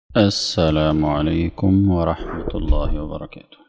السلام عليكم ورحمة الله وبركاته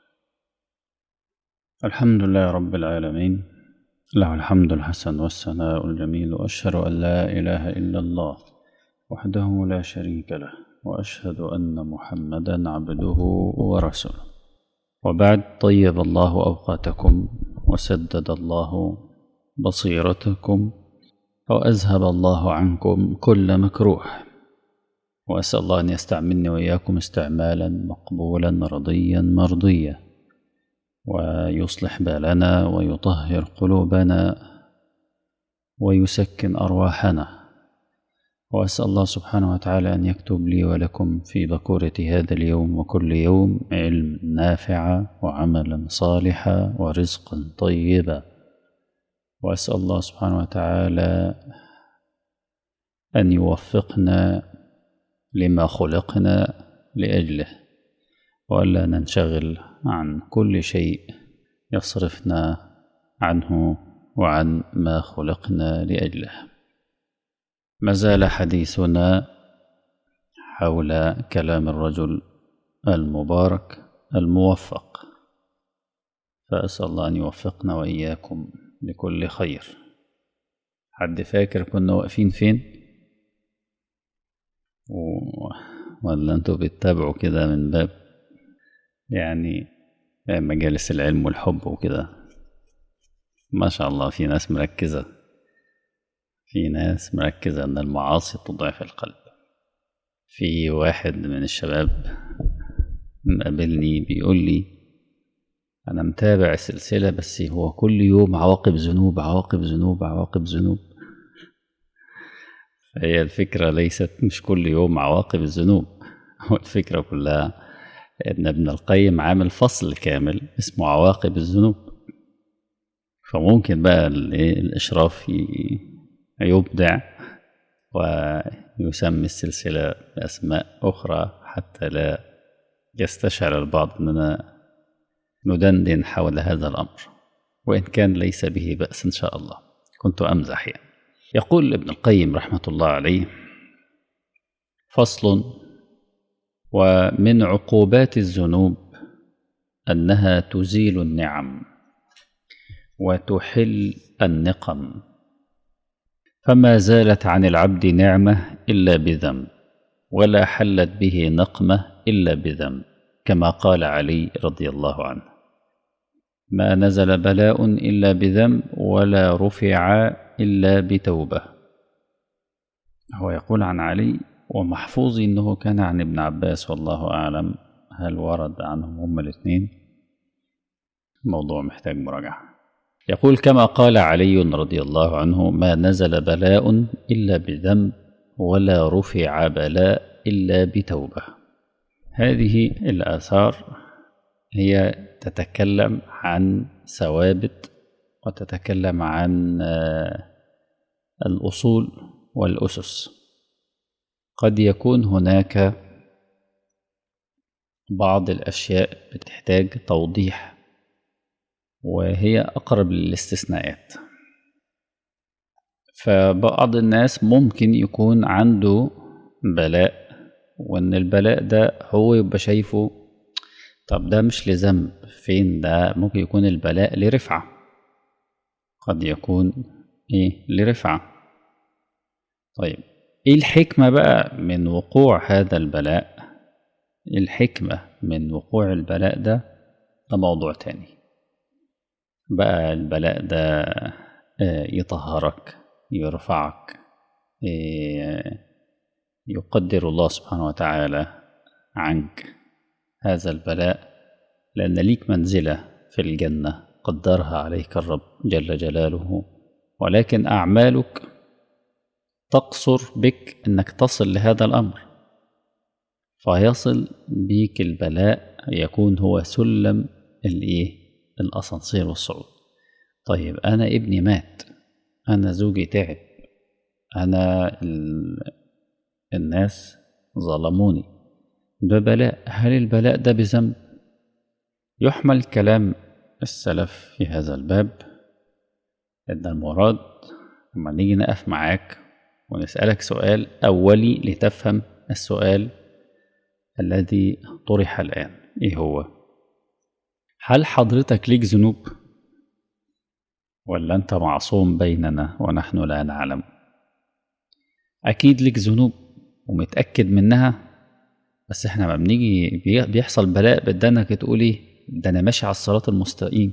الحمد لله رب العالمين له الحمد الحسن والثناء الجميل وأشهد أن لا إله إلا الله وحده لا شريك له وأشهد أن محمدا عبده ورسوله وبعد طيب الله أوقاتكم وسدد الله بصيرتكم وأذهب الله عنكم كل مكروه وأسأل الله أن يستعملني وإياكم استعمالا مقبولا رضيا مرضيا ويصلح بالنا ويطهر قلوبنا ويسكن أرواحنا وأسأل الله سبحانه وتعالى أن يكتب لي ولكم في بكورة هذا اليوم وكل يوم علم نافعا وعملا صالحا ورزقا طيبا وأسأل الله سبحانه وتعالى أن يوفقنا لما خلقنا لأجله وألا ننشغل عن كل شيء يصرفنا عنه وعن ما خلقنا لأجله ما زال حديثنا حول كلام الرجل المبارك الموفق فأسأل الله أن يوفقنا وإياكم لكل خير حد فاكر كنا واقفين فين و... ولا انتوا بتتابعوا كده من باب يعني مجالس العلم والحب وكده ما شاء الله في ناس مركزة في ناس مركزة أن المعاصي تضعف القلب في واحد من الشباب مقابلني بيقول لي أنا متابع السلسلة بس هو كل يوم عواقب ذنوب عواقب ذنوب عواقب ذنوب فهي الفكرة ليست مش كل يوم عواقب الذنوب هو الفكرة كلها إن ابن القيم عامل فصل كامل اسمه عواقب الذنوب فممكن بقى الإشراف يبدع ويسمي السلسلة بأسماء أخرى حتى لا يستشعر البعض أننا ندندن حول هذا الأمر وإن كان ليس به بأس إن شاء الله كنت أمزح يعني يقول ابن القيم رحمة الله عليه فصل ومن عقوبات الذنوب أنها تزيل النعم وتحل النقم فما زالت عن العبد نعمة إلا بذنب ولا حلت به نقمة إلا بذنب كما قال علي رضي الله عنه ما نزل بلاء إلا بذنب ولا رفع إلا بتوبة هو يقول عن علي ومحفوظ أنه كان عن ابن عباس والله أعلم هل ورد عنهم هما الاثنين الموضوع محتاج مراجعة يقول كما قال علي رضي الله عنه ما نزل بلاء إلا بذنب ولا رفع بلاء إلا بتوبة هذه الآثار هي تتكلم عن ثوابت وتتكلم عن الأصول والأسس قد يكون هناك بعض الأشياء بتحتاج توضيح وهي أقرب للاستثناءات فبعض الناس ممكن يكون عنده بلاء وإن البلاء ده هو يبقى شايفه طب ده مش لذنب فين ده ممكن يكون البلاء لرفعة قد يكون إيه لرفعة طيب إيه الحكمة بقى من وقوع هذا البلاء الحكمة من وقوع البلاء ده ده موضوع تاني بقى البلاء ده يطهرك يرفعك يقدر الله سبحانه وتعالى عنك هذا البلاء لأن ليك منزلة في الجنة قدرها عليك الرب جل جلاله ولكن أعمالك تقصر بك أنك تصل لهذا الأمر فيصل بيك البلاء يكون هو سلم الإيه الأسانسير والصعود طيب أنا ابني مات أنا زوجي تعب أنا ال... الناس ظلموني ده بلاء هل البلاء ده بذنب يحمل كلام السلف في هذا الباب إن المراد لما نيجي نقف معاك ونسألك سؤال أولي لتفهم السؤال الذي طرح الآن إيه هو؟ هل حضرتك ليك ذنوب؟ ولا أنت معصوم بيننا ونحن لا نعلم؟ أكيد ليك ذنوب ومتأكد منها بس احنا ما بنيجي بيحصل بلاء بدنك تقول ايه ده انا ماشي على الصراط المستقيم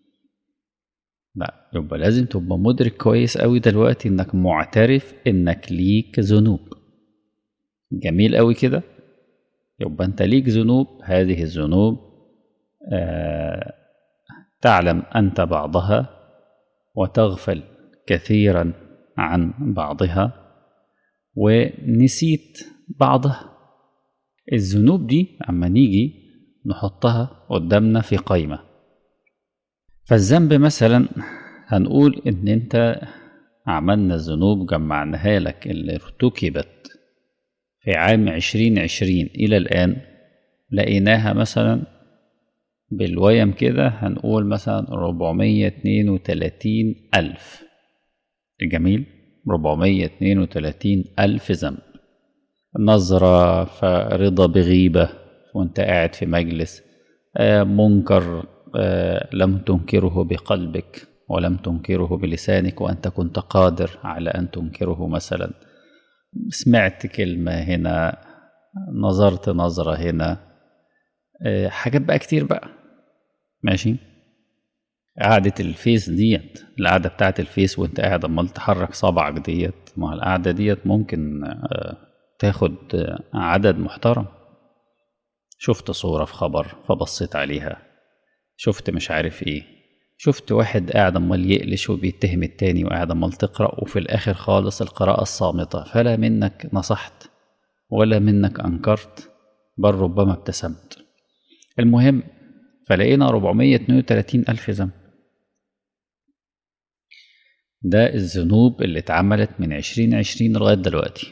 لا يبقى لازم تبقى مدرك كويس قوي دلوقتي انك معترف انك ليك ذنوب جميل قوي كده يبقى انت ليك ذنوب هذه الذنوب آه تعلم انت بعضها وتغفل كثيرا عن بعضها ونسيت بعضها الذنوب دي اما نيجي نحطها قدامنا في قائمة فالذنب مثلا هنقول ان انت عملنا الذنوب جمعناها لك اللي ارتكبت في عام عشرين عشرين إلى الآن لقيناها مثلا بالويم كده هنقول مثلا ربعمية اتنين وتلاتين ألف جميل ربعمية اتنين وتلاتين ألف ذنب نظرة فرضا بغيبة وانت قاعد في مجلس آه منكر آه لم تنكره بقلبك ولم تنكره بلسانك وأنت كنت قادر على أن تنكره مثلا سمعت كلمة هنا نظرت نظرة هنا آه حاجات بقى كتير بقى ماشي قعدة الفيس ديت القعدة بتاعت الفيس وانت قاعد امال تحرك صبعك ديت ما القعدة ديت ممكن تاخد عدد محترم شفت صورة في خبر فبصيت عليها شفت مش عارف ايه شفت واحد قاعد امال يقلش وبيتهم التاني وقاعد امال تقرا وفي الاخر خالص القراءة الصامتة فلا منك نصحت ولا منك انكرت بل ربما ابتسمت المهم فلقينا 432 ألف ذنب ده الذنوب اللي اتعملت من عشرين عشرين لغاية دلوقتي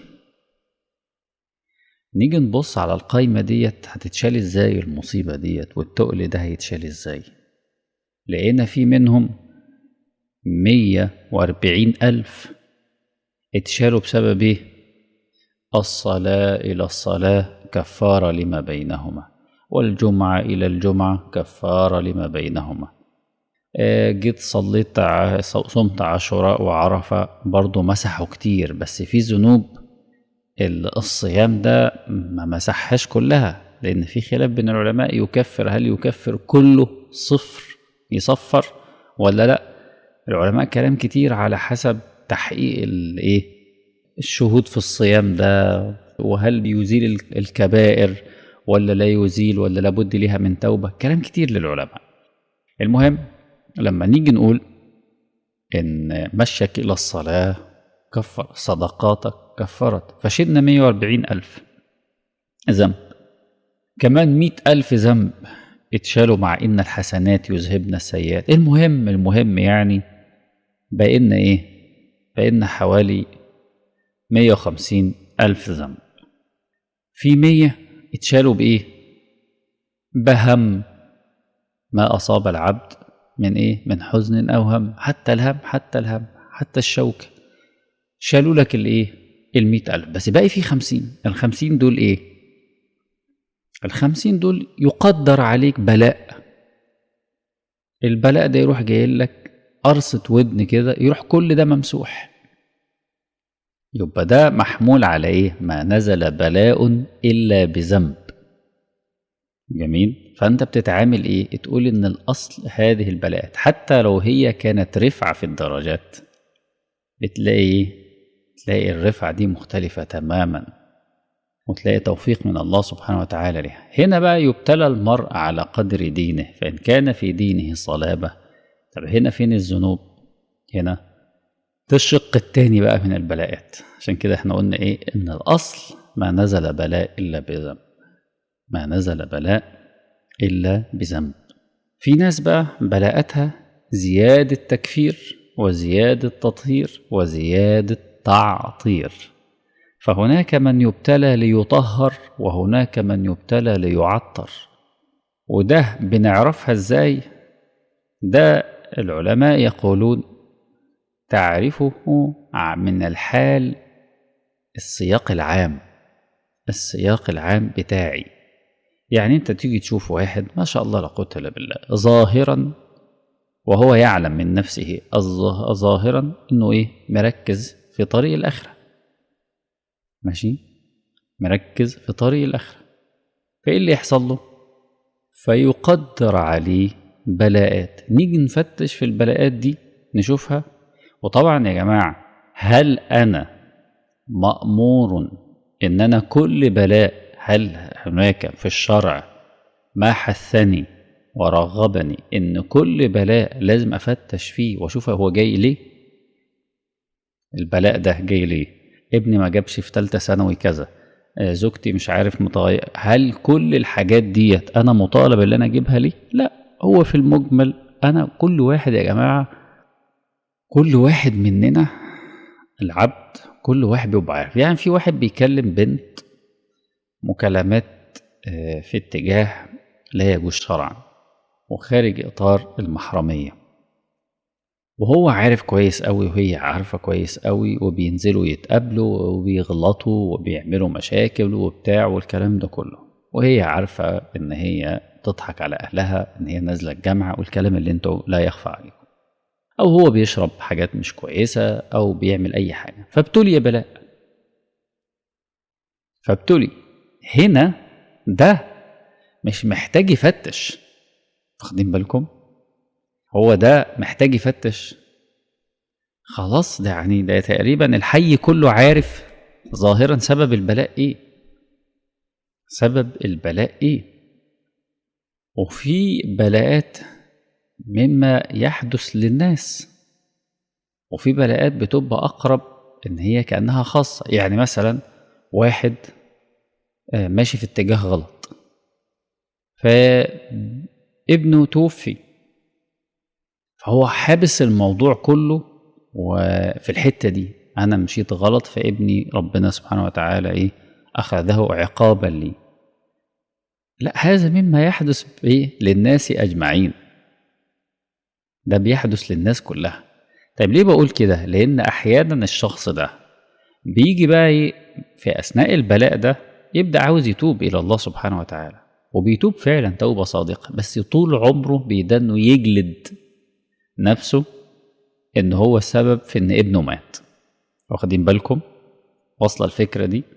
نيجي نبص على القايمة ديت هتتشال ازاي المصيبة ديت والتقل ده هيتشال ازاي لقينا في منهم مية وأربعين ألف اتشالوا بسبب ايه الصلاة إلى الصلاة كفارة لما بينهما والجمعة إلى الجمعة كفارة لما بينهما جيت صليت صمت عاشوراء وعرفة برضو مسحوا كتير بس في ذنوب الصيام ده ما مسحهاش كلها لأن في خلاف بين العلماء يكفر هل يكفر كله صفر يصفر ولا لا العلماء كلام كتير على حسب تحقيق الايه الشهود في الصيام ده وهل بيزيل الكبائر ولا لا يزيل ولا لابد ليها من توبة كلام كتير للعلماء المهم لما نيجي نقول إن مشك إلى الصلاة كفر صدقاتك كفرت فشدنا 140 ألف ذنب كمان 100 ألف ذنب اتشالوا مع إن الحسنات يذهبن السيئات المهم المهم يعني بقينا إيه بقينا حوالي 150 ألف ذنب في 100 اتشالوا بإيه بهم ما أصاب العبد من إيه من حزن أو هم حتى الهم حتى الهم حتى الشوك شالوا لك الإيه المئة ألف بس باقي في خمسين الخمسين دول إيه الخمسين دول يقدر عليك بلاء البلاء ده يروح جاي لك قرصة ودن كده يروح كل ده ممسوح يبقى ده محمول على ايه ما نزل بلاء الا بذنب جميل فانت بتتعامل ايه تقول ان الاصل هذه البلاءات حتى لو هي كانت رفعة في الدرجات بتلاقي ايه تلاقي الرفعة دي مختلفة تماما وتلاقي توفيق من الله سبحانه وتعالى لها هنا بقى يبتلى المرء على قدر دينه فإن كان في دينه صلابة طب هنا فين الذنوب هنا ده الشق التاني بقى من البلاءات عشان كده احنا قلنا ايه ان الاصل ما نزل بلاء الا بذنب ما نزل بلاء الا بذنب في ناس بقى بلاءتها زيادة تكفير وزيادة تطهير وزيادة تعطير فهناك من يبتلى ليطهر وهناك من يبتلى ليعطر وده بنعرفها ازاي ده العلماء يقولون تعرفه من الحال السياق العام السياق العام بتاعي يعني انت تيجي تشوف واحد ما شاء الله لا قوه الا بالله ظاهرا وهو يعلم من نفسه الظ- ظاهرا انه ايه مركز في طريق الاخره ماشي مركز في طريق الاخره فايه اللي يحصل له فيقدر عليه بلاءات نيجي نفتش في البلاءات دي نشوفها وطبعا يا جماعه هل انا مامور ان انا كل بلاء هل هناك في الشرع ما حثني ورغبني ان كل بلاء لازم افتش فيه واشوف هو جاي ليه البلاء ده جاي ليه ابني ما جابش في ثالثه ثانوي كذا آه، زوجتي مش عارف متغير هل كل الحاجات ديت انا مطالب ان انا اجيبها ليه لا هو في المجمل انا كل واحد يا جماعه كل واحد مننا العبد كل واحد بيبقى عارف يعني في واحد بيكلم بنت مكالمات آه، في اتجاه لا يجوز شرعا وخارج اطار المحرميه وهو عارف كويس قوي وهي عارفه كويس قوي وبينزلوا يتقابلوا وبيغلطوا وبيعملوا مشاكل وبتاع والكلام ده كله وهي عارفه ان هي تضحك على اهلها ان هي نازله الجامعه والكلام اللي انتوا لا يخفى عليكم او هو بيشرب حاجات مش كويسه او بيعمل اي حاجه فابتلي بلاء فابتلي هنا ده مش محتاج يفتش واخدين بالكم هو ده محتاج يفتش خلاص ده يعني ده تقريبا الحي كله عارف ظاهرا سبب البلاء ايه سبب البلاء ايه وفي بلاءات مما يحدث للناس وفي بلاءات بتبقى اقرب ان هي كانها خاصه يعني مثلا واحد آه، ماشي في اتجاه غلط فابنه توفي فهو حابس الموضوع كله وفي الحته دي انا مشيت غلط فابني ربنا سبحانه وتعالى ايه اخذه عقابا لي لا هذا مما يحدث ايه للناس اجمعين ده بيحدث للناس كلها طيب ليه بقول كده لان احيانا الشخص ده بيجي بقى ايه في اثناء البلاء ده يبدا عاوز يتوب الى الله سبحانه وتعالى وبيتوب فعلا توبه صادقه بس طول عمره بيدنه يجلد نفسه ان هو السبب في ان ابنه مات واخدين بالكم واصله الفكره دي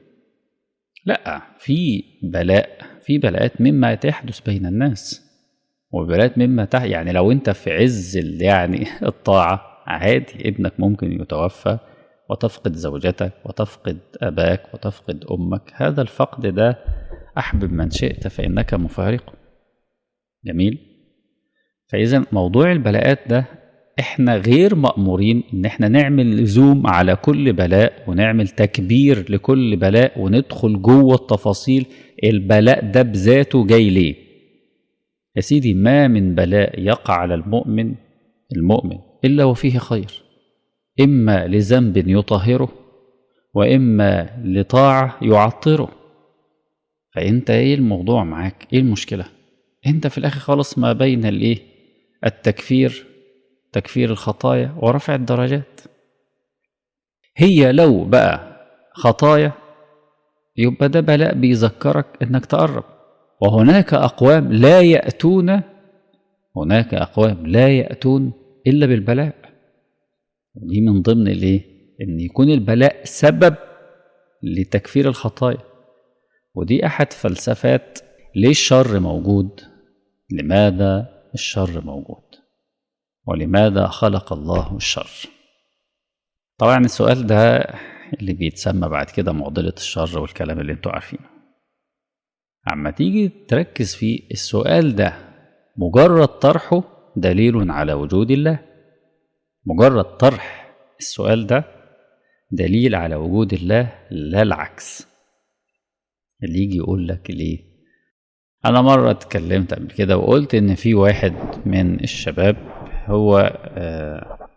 لا في بلاء في بلاءات مما تحدث بين الناس وبلاءات مما تح يعني لو انت في عز ال- يعني الطاعه عادي ابنك ممكن يتوفى وتفقد زوجتك وتفقد اباك وتفقد امك هذا الفقد ده احبب من شئت فانك مفارقه جميل فاذا موضوع البلاءات ده احنا غير مأمورين ان احنا نعمل زوم على كل بلاء ونعمل تكبير لكل بلاء وندخل جوه التفاصيل البلاء ده بذاته جاي ليه يا سيدي ما من بلاء يقع على المؤمن المؤمن الا وفيه خير اما لذنب يطهره واما لطاعه يعطره فانت ايه الموضوع معاك ايه المشكله انت في الاخر خالص ما بين الايه التكفير تكفير الخطايا ورفع الدرجات هي لو بقى خطايا يبقى ده بلاء بيذكرك انك تقرب وهناك اقوام لا ياتون هناك اقوام لا ياتون الا بالبلاء ودي من ضمن الايه ان يكون البلاء سبب لتكفير الخطايا ودي احد فلسفات ليه الشر موجود لماذا الشر موجود ولماذا خلق الله الشر طبعا السؤال ده اللي بيتسمى بعد كده معضلة الشر والكلام اللي انتوا عارفينه اما تيجي تركز فيه السؤال ده مجرد طرحه دليل على وجود الله مجرد طرح السؤال ده دليل على وجود الله لا العكس اللي يجي يقول لك ليه انا مره اتكلمت قبل كده وقلت ان في واحد من الشباب هو آه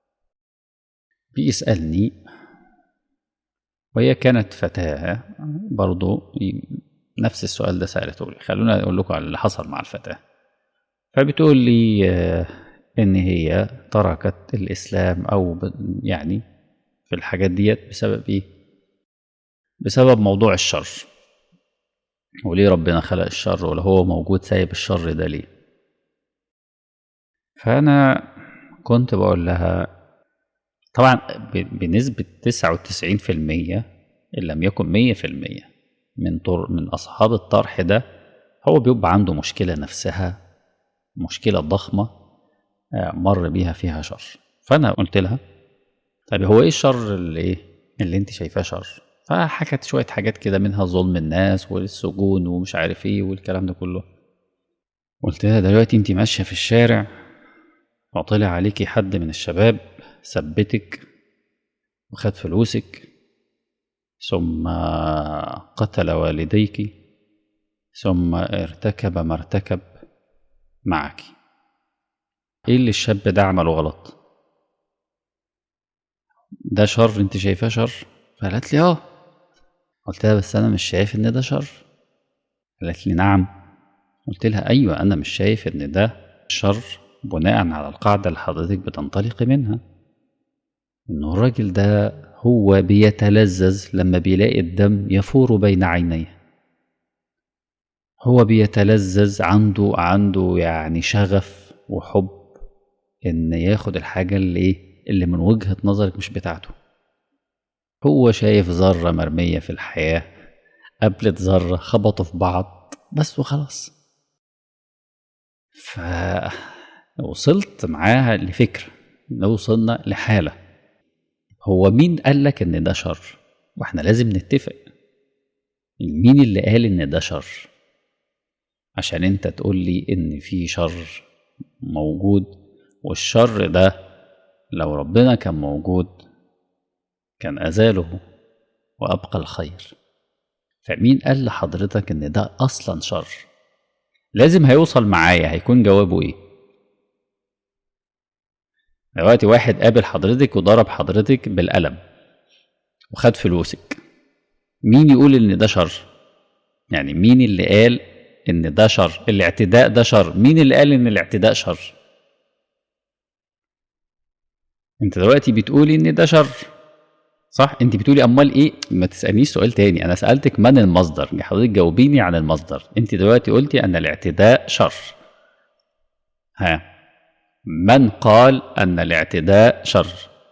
بيسالني وهي كانت فتاه برضو نفس السؤال ده سالته لي خلونا اقول لكم على اللي حصل مع الفتاه فبتقول لي آه ان هي تركت الاسلام او ب- يعني في الحاجات ديت بسبب ايه بسبب موضوع الشر وليه ربنا خلق الشر ولا هو موجود سايب الشر ده ليه فأنا كنت بقول لها طبعا ب- بنسبة تسعة وتسعين في المية إن لم يكن مية في المية من طر من أصحاب الطرح ده هو بيبقى عنده مشكلة نفسها مشكلة ضخمة آه، مر بيها فيها شر فأنا قلت لها طيب هو إيه الشر اللي إيه اللي أنت شايفاه شر فحكت شوية حاجات كده منها ظلم الناس والسجون ومش عارف إيه والكلام ده كله قلت لها دلوقتي أنت ماشية في الشارع وطلع عليكي حد من الشباب ثبتك وخد فلوسك ثم قتل والديك ثم ارتكب ما ارتكب معك ايه اللي الشاب ده عمله غلط ده شر انت شايفاه شر فقالت لي اه قلت لها بس انا مش شايف ان ده شر قالت لي نعم قلت لها ايوه انا مش شايف ان ده شر بناء على القاعدة اللي حضرتك بتنطلقي منها إنه الراجل ده هو بيتلذذ لما بيلاقي الدم يفور بين عينيه هو بيتلذذ عنده عنده يعني شغف وحب إن ياخد الحاجة اللي إيه اللي من وجهة نظرك مش بتاعته هو شايف ذرة مرمية في الحياة قابلت ذرة خبطوا في بعض بس وخلاص ف وصلت معاها لفكرة لو وصلنا لحالة هو مين قال لك ان ده شر واحنا لازم نتفق مين اللي قال ان ده شر عشان انت تقول لي ان في شر موجود والشر ده لو ربنا كان موجود كان ازاله وابقى الخير فمين قال لحضرتك ان ده اصلا شر لازم هيوصل معايا هيكون جوابه ايه دلوقتي واحد قابل حضرتك وضرب حضرتك بالقلم وخد فلوسك مين يقول ان ده شر يعني مين اللي قال ان ده شر الاعتداء ده شر مين اللي قال ان الاعتداء شر انت دلوقتي بتقولي ان ده شر صح انت بتقولي امال ايه ما تسالنيش سؤال تاني انا سالتك من المصدر حضرتك جاوبيني عن المصدر انت دلوقتي قلتي ان الاعتداء شر ها من قال ان الاعتداء شر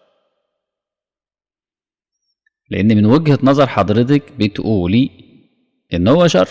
لان من وجهه نظر حضرتك بتقولي ان هو شر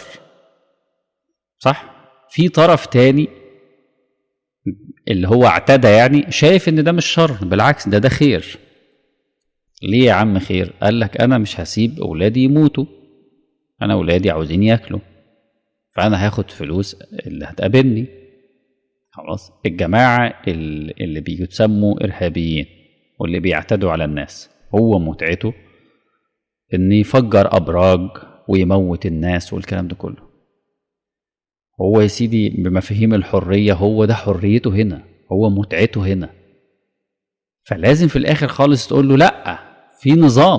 صح في طرف تاني اللي هو اعتدى يعني شايف ان ده مش شر بالعكس ده ده خير ليه يا عم خير قال لك انا مش هسيب اولادي يموتوا انا اولادي عاوزين ياكلوا فانا هاخد فلوس اللي هتقابلني خلاص الجماعة ال- اللي بيتسموا إرهابيين واللي بيعتدوا على الناس هو متعته إن يفجر أبراج ويموت الناس والكلام ده كله هو يا سيدي بمفاهيم الحرية هو ده حريته هنا هو متعته هنا فلازم في الآخر خالص تقول له لأ في نظام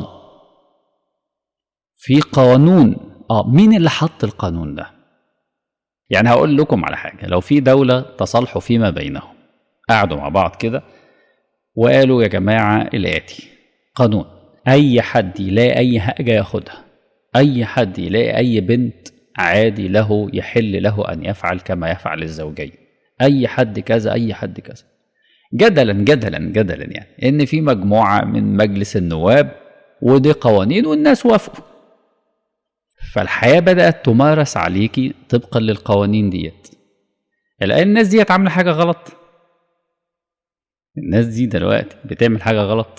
في قانون اه مين اللي حط القانون ده يعني هقول لكم على حاجة لو في دولة تصالحوا فيما بينهم قعدوا مع بعض كده وقالوا يا جماعة الآتي قانون أي حد يلاقي أي حاجة ياخدها أي حد يلاقي أي بنت عادي له يحل له أن يفعل كما يفعل الزوجين أي حد كذا أي حد كذا جدلا جدلا جدلا يعني إن في مجموعة من مجلس النواب ودي قوانين والناس وافقوا فالحياة بدأت تمارس عليكي طبقا للقوانين ديت الآن الناس ديت عاملة حاجة غلط الناس دي دلوقتي بتعمل حاجة غلط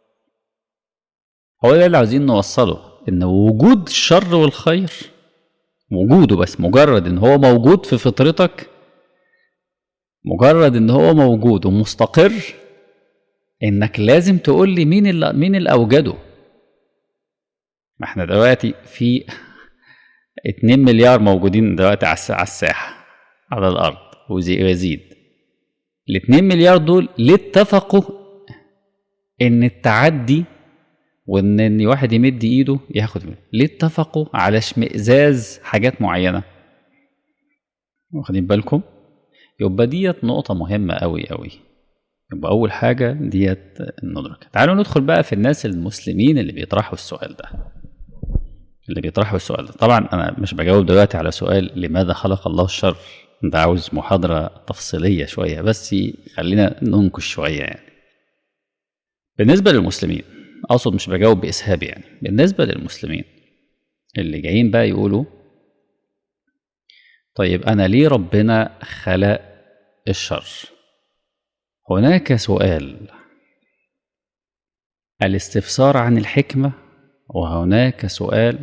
هو ده اللي عاوزين نوصله إن وجود الشر والخير وجوده بس مجرد إن هو موجود في فطرتك مجرد إن هو موجود ومستقر إنك لازم تقول لي مين اللي مين اللي أوجده ما احنا دلوقتي في 2 مليار موجودين دلوقتي على الس- على الساحة على الأرض وزي- ويزيد ال 2 مليار دول ليه اتفقوا إن التعدي وإن إن واحد يمد إيده ياخد منه ليه اتفقوا على اشمئزاز حاجات معينة واخدين بالكم يبقى ديت نقطة مهمة أوي أوي يبقى أول حاجة ديت ندرك تعالوا ندخل بقى في الناس المسلمين اللي بيطرحوا السؤال ده اللي بيطرحوا السؤال ده طبعا انا مش بجاوب دلوقتي على سؤال لماذا خلق الله الشر ده عاوز محاضرة تفصيلية شوية بس خلينا ننكش شوية يعني بالنسبة للمسلمين أقصد مش بجاوب بإسهاب يعني بالنسبة للمسلمين اللي جايين بقى يقولوا طيب أنا ليه ربنا خلق الشر هناك سؤال الاستفسار عن الحكمة وهناك سؤال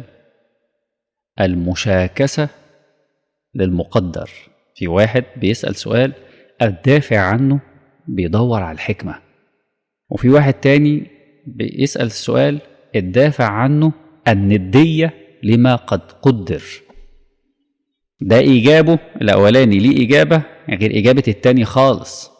المشاكسة للمقدر في واحد بيسأل سؤال الدافع عنه بيدور على الحكمة وفي واحد تاني بيسأل السؤال الدافع عنه الندية لما قد قدر ده إيجابه الأولاني ليه إجابة غير إجابة التاني خالص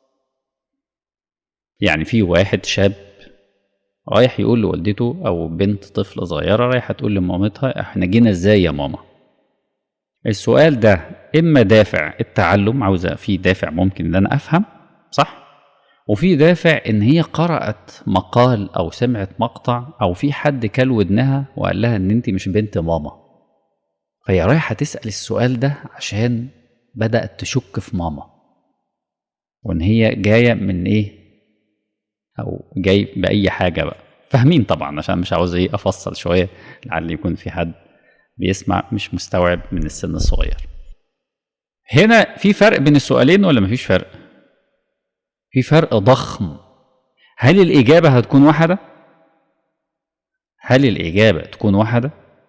يعني في واحد شاب رايح يقول لوالدته أو بنت طفلة صغيرة رايحة تقول لمامتها إحنا جينا إزاي يا ماما السؤال ده إما دافع التعلم عاوزة في دافع ممكن إن أنا أفهم صح وفي دافع إن هي قرأت مقال أو سمعت مقطع أو في حد كل ودنها وقال لها إن أنت مش بنت ماما فهي رايحة تسأل السؤال ده عشان بدأت تشك في ماما وإن هي جاية من إيه أو جاي بأي حاجة بقى فاهمين طبعا عشان مش عاوز إيه أفصل شوية لعل يكون في حد بيسمع مش مستوعب من السن الصغير هنا في فرق بين السؤالين ولا مفيش فرق في فرق ضخم هل الإجابة هتكون واحدة هل الإجابة تكون واحدة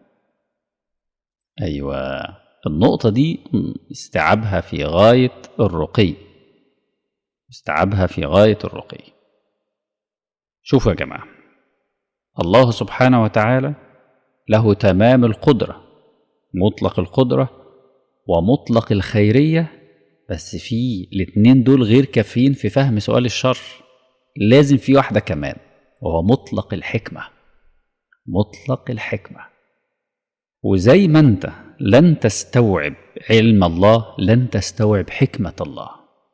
أيوة النقطة دي استيعابها في غاية الرقي استيعابها في غاية الرقي شوفوا يا جماعة الله سبحانه وتعالى له تمام القدرة مطلق القدرة ومطلق الخيرية بس في الاتنين دول غير كافيين في فهم سؤال الشر لازم في واحدة كمان وهو مطلق الحكمة مطلق الحكمة وزي ما انت لن تستوعب علم الله لن تستوعب حكمة الله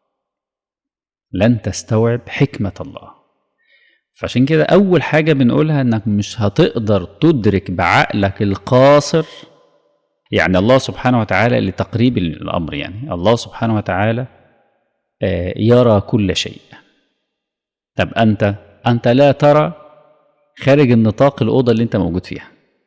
لن تستوعب حكمة الله فعشان كده أول حاجة بنقولها إنك مش هتقدر تدرك بعقلك القاصر يعني الله سبحانه وتعالى لتقريب الأمر يعني الله سبحانه وتعالى يرى كل شيء طب أنت أنت لا ترى خارج النطاق الأوضة اللي أنت موجود فيها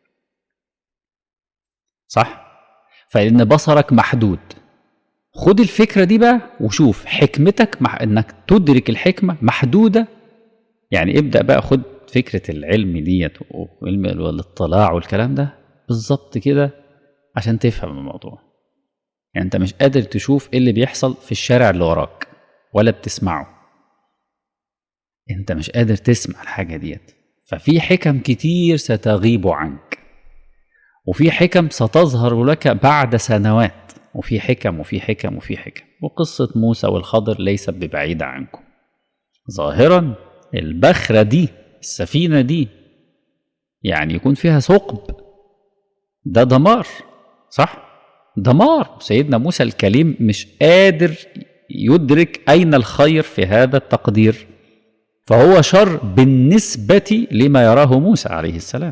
صح؟ فإن بصرك محدود خد الفكرة دي بقى وشوف حكمتك مع إنك تدرك الحكمة محدودة يعني ابدأ بقى خد فكرة العلم ديت وعلم الاطلاع والكلام ده بالظبط كده عشان تفهم الموضوع يعني انت مش قادر تشوف ايه اللي بيحصل في الشارع اللي وراك ولا بتسمعه انت مش قادر تسمع الحاجة ديت ففي حكم كتير ستغيب عنك وفي حكم ستظهر لك بعد سنوات وفي حكم وفي حكم وفي حكم وقصة موسى والخضر ليست ببعيدة عنكم ظاهرا البخرة دي السفينة دي يعني يكون فيها ثقب ده دمار صح دمار سيدنا موسى الكليم مش قادر يدرك أين الخير في هذا التقدير فهو شر بالنسبة لما يراه موسى عليه السلام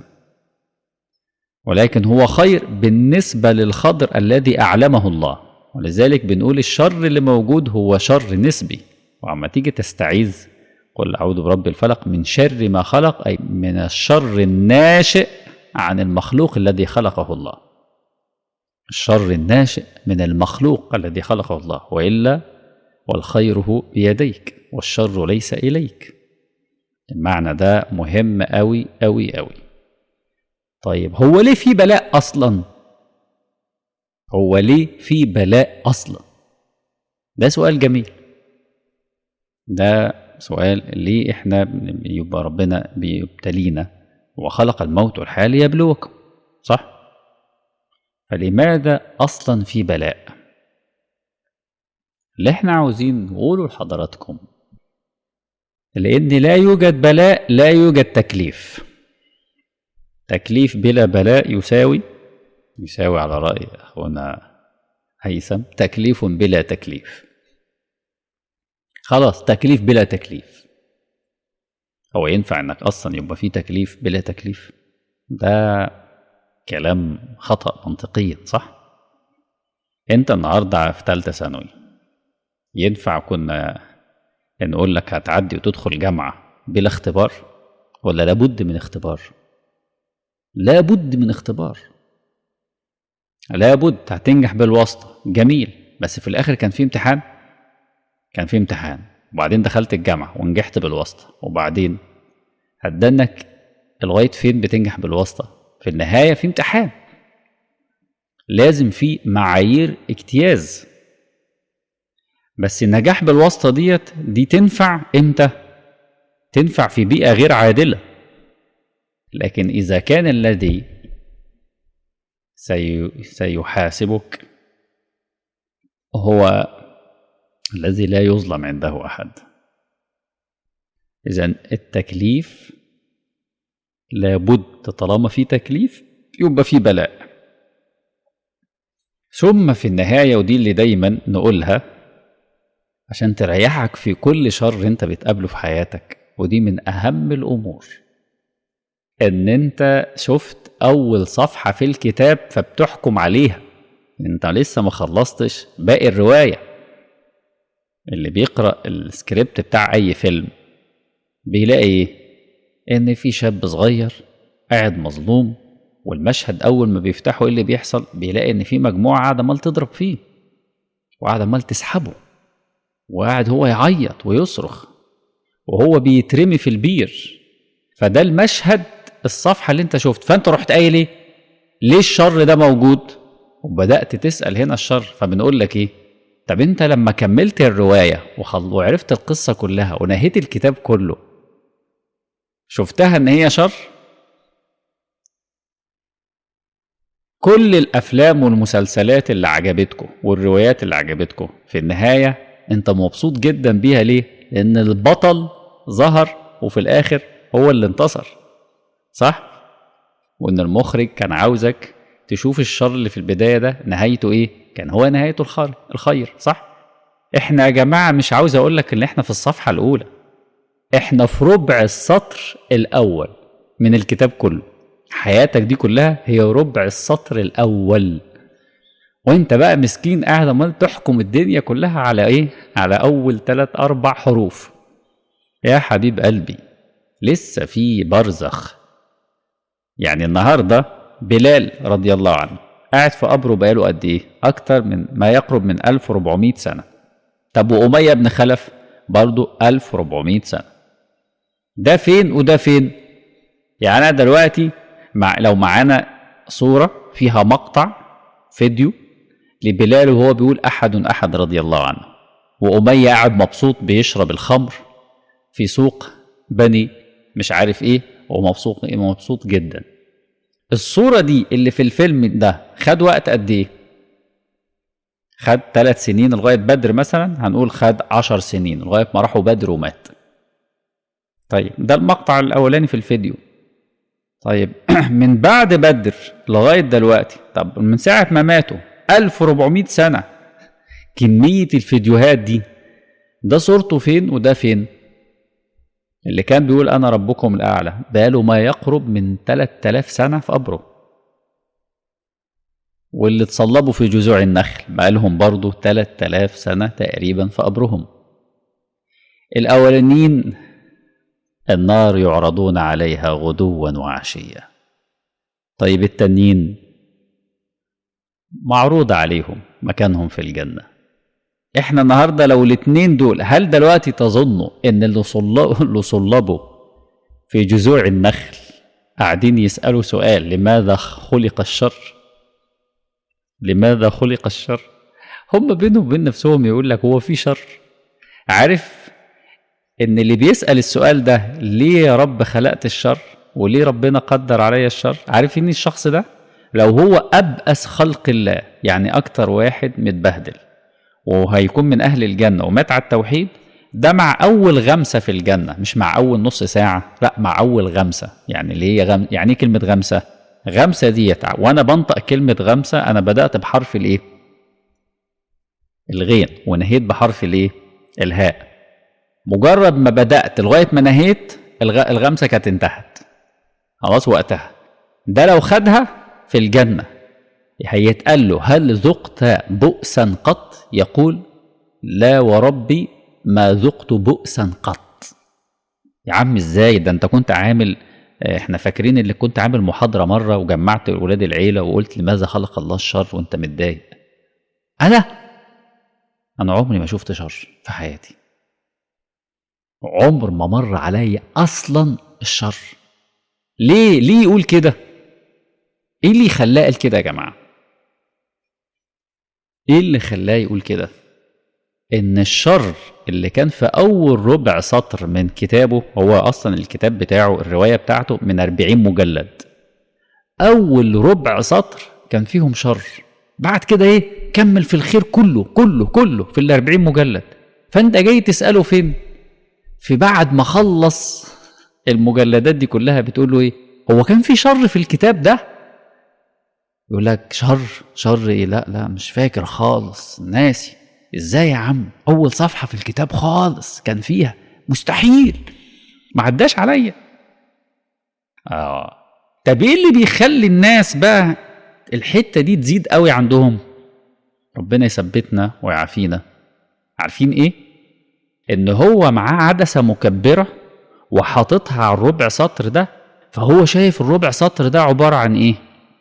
ولكن هو خير بالنسبة للخضر الذي أعلمه الله ولذلك بنقول الشر اللي موجود هو شر نسبي وعما تيجي تستعيذ قل أعوذ برب الفلق من شر ما خلق أي من الشر الناشئ عن المخلوق الذي خلقه الله الشر الناشئ من المخلوق الذي خلقه الله وإلا والخير بيديك والشر ليس إليك المعنى ده مهم أوي أوي أوي طيب هو ليه في بلاء أصلا هو ليه في بلاء أصلا ده سؤال جميل ده سؤال ليه احنا يبقى ربنا بيبتلينا وخلق الموت والحياة ليبلوكم صح فلماذا أصلا في بلاء اللي احنا عاوزين نقوله لحضراتكم لأن لا يوجد بلاء لا يوجد تكليف تكليف بلا بلاء يساوي يساوي على رأي أخونا هيثم تكليف بلا تكليف خلاص تكليف بلا تكليف هو ينفع انك اصلا يبقى في تكليف بلا تكليف ده كلام خطأ منطقيا صح انت النهارده في ثالثه ثانوي ينفع كنا نقول لك هتعدي وتدخل جامعه بلا اختبار ولا لابد من اختبار لابد من اختبار لابد هتنجح بالواسطه جميل بس في الاخر كان في امتحان كان في امتحان وبعدين دخلت الجامعه ونجحت بالواسطه وبعدين هتدنك لغايه فين بتنجح بالواسطه في النهايه في امتحان لازم في معايير اجتياز بس النجاح بالواسطه ديت دي تنفع امتى تنفع في بيئه غير عادله لكن اذا كان الذي سي... سيحاسبك هو الذي لا يظلم عنده احد اذا التكليف لابد طالما في تكليف يبقى في بلاء ثم في النهايه ودي اللي دايما نقولها عشان تريحك في كل شر انت بتقابله في حياتك ودي من اهم الامور ان انت شفت اول صفحه في الكتاب فبتحكم عليها انت لسه ما خلصتش باقي الروايه اللي بيقرا السكريبت بتاع اي فيلم بيلاقي ايه ان في شاب صغير قاعد مظلوم والمشهد اول ما بيفتحوا ايه اللي بيحصل بيلاقي ان في مجموعه قاعده عمال تضرب فيه وقاعده عمال تسحبه وقاعد هو يعيط ويصرخ وهو بيترمي في البير فده المشهد الصفحه اللي انت شفت فانت رحت قايل ايه ليه الشر ده موجود وبدات تسال هنا الشر فبنقول لك ايه طب انت لما كملت الروايه وخل... وعرفت القصه كلها ونهيت الكتاب كله شفتها ان هي شر كل الافلام والمسلسلات اللي عجبتكم والروايات اللي عجبتكم في النهايه انت مبسوط جدا بيها ليه لان البطل ظهر وفي الاخر هو اللي انتصر صح وان المخرج كان عاوزك تشوف الشر اللي في البدايه ده نهايته ايه كان هو نهايته الخير الخير صح احنا يا جماعه مش عاوز اقول لك ان احنا في الصفحه الاولى احنا في ربع السطر الاول من الكتاب كله حياتك دي كلها هي ربع السطر الاول وانت بقى مسكين قاعد عمال تحكم الدنيا كلها على ايه على اول ثلاث اربع حروف يا حبيب قلبي لسه في برزخ يعني النهارده بلال رضي الله عنه قاعد في قبره بقاله قد ايه اكتر من ما يقرب من 1400 سنه طب واميه بن خلف برضه 1400 سنه ده فين وده فين يعني انا دلوقتي مع لو معانا صوره فيها مقطع فيديو لبلال وهو بيقول احد احد رضي الله عنه واميه قاعد مبسوط بيشرب الخمر في سوق بني مش عارف ايه ومبسوط ايه مبسوط جدا الصوره دي اللي في الفيلم ده خد وقت قد ايه خد ثلاث سنين لغايه بدر مثلا هنقول خد عشر سنين لغايه ما راحوا بدر ومات طيب ده المقطع الاولاني في الفيديو طيب من بعد بدر لغايه دلوقتي طب من ساعه ما ماتوا 1400 سنه كميه الفيديوهات دي ده صورته فين وده فين اللي كان بيقول انا ربكم الاعلى بقاله ما يقرب من 3000 سنه في قبره واللي اتصلبوا في جذوع النخل بقالهم برضه 3000 سنه تقريبا في قبرهم الاولانيين النار يعرضون عليها غدوا وعشيا طيب التانيين معروض عليهم مكانهم في الجنة احنا النهاردة لو الاتنين دول هل دلوقتي تظنوا ان اللي صلبوا, اللي صلبوا في جذوع النخل قاعدين يسألوا سؤال لماذا خلق الشر لماذا خلق الشر هم بينهم وبين نفسهم يقول لك هو في شر عارف ان اللي بيسأل السؤال ده ليه يا رب خلقت الشر وليه ربنا قدر عليا الشر عارف ان الشخص ده لو هو أبأس خلق الله يعني أكتر واحد متبهدل وهيكون من أهل الجنة ومات على التوحيد ده مع أول غمسة في الجنة مش مع أول نص ساعة لا مع أول غمسة يعني اللي هي غم... يعني إيه كلمة غمسة غمسة ديت وأنا بنطق كلمة غمسة أنا بدأت بحرف الإيه الغين ونهيت بحرف الإيه الهاء مجرد ما بدأت لغاية ما نهيت الغ... الغمسة كانت انتهت خلاص وقتها ده لو خدها في الجنة هيتقال له هل ذقت بؤسا قط يقول لا وربي ما ذقت بؤسا قط يا عم ازاي ده انت كنت عامل احنا فاكرين اللي كنت عامل محاضرة مرة وجمعت ولاد العيلة وقلت لماذا خلق الله الشر وانت متضايق انا انا عمري ما شفت شر في حياتي عمر ما مر عليا اصلا الشر ليه ليه يقول كده ايه اللي خلاه قال كده يا جماعه ايه اللي خلاه يقول كده ان الشر اللي كان في اول ربع سطر من كتابه هو اصلا الكتاب بتاعه الروايه بتاعته من 40 مجلد اول ربع سطر كان فيهم شر بعد كده ايه كمل في الخير كله كله كله في ال 40 مجلد فانت جاي تساله فين في بعد ما خلص المجلدات دي كلها بتقول له ايه هو كان في شر في الكتاب ده يقول لك شر شر ايه لا لا مش فاكر خالص ناسي ازاي يا عم اول صفحه في الكتاب خالص كان فيها مستحيل ما عداش عليا اه طب ايه اللي بيخلي الناس بقى الحته دي تزيد قوي عندهم ربنا يثبتنا ويعافينا عارفين ايه ان هو معاه عدسه مكبره وحاططها على الربع سطر ده فهو شايف الربع سطر ده عباره عن ايه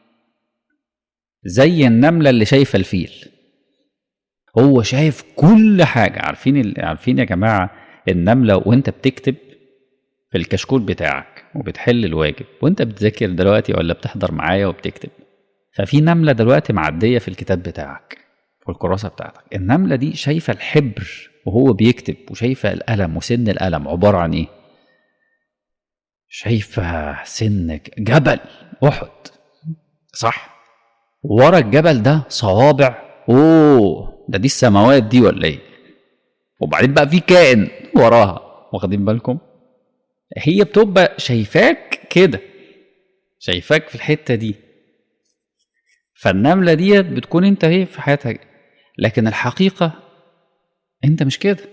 زي النمله اللي شايفه الفيل هو شايف كل حاجه عارفين ال... عارفين يا جماعه النمله وانت بتكتب في الكشكول بتاعك وبتحل الواجب وانت بتذاكر دلوقتي ولا بتحضر معايا وبتكتب ففي نمله دلوقتي معديه في الكتاب بتاعك في الكراسه بتاعتك النمله دي شايفه الحبر وهو بيكتب وشايفه القلم وسن القلم عباره عن ايه شايفه سن جبل احد صح ورا الجبل ده صوابع اوه ده دي السماوات دي ولا ايه وبعدين بقى في كائن وراها واخدين بالكم هي بتبقى شايفاك كده شايفاك في الحته دي فالنمله ديت بتكون انت ايه في حياتها لكن الحقيقه انت مش كده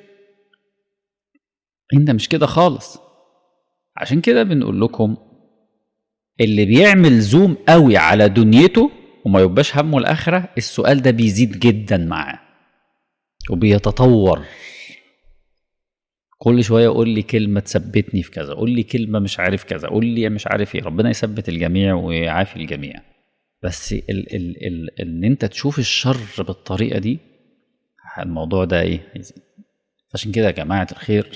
انت مش كده خالص عشان كده بنقول لكم اللي بيعمل زوم قوي على دنيته وما يبقاش همه الاخره السؤال ده بيزيد جدا معاه وبيتطور كل شويه قول لي كلمه تثبتني في كذا قول لي كلمه مش عارف كذا قول لي مش عارف ايه ربنا يثبت الجميع ويعافي الجميع بس ال ال ال ان انت تشوف الشر بالطريقه دي الموضوع ده ايه عشان كده يا جماعه الخير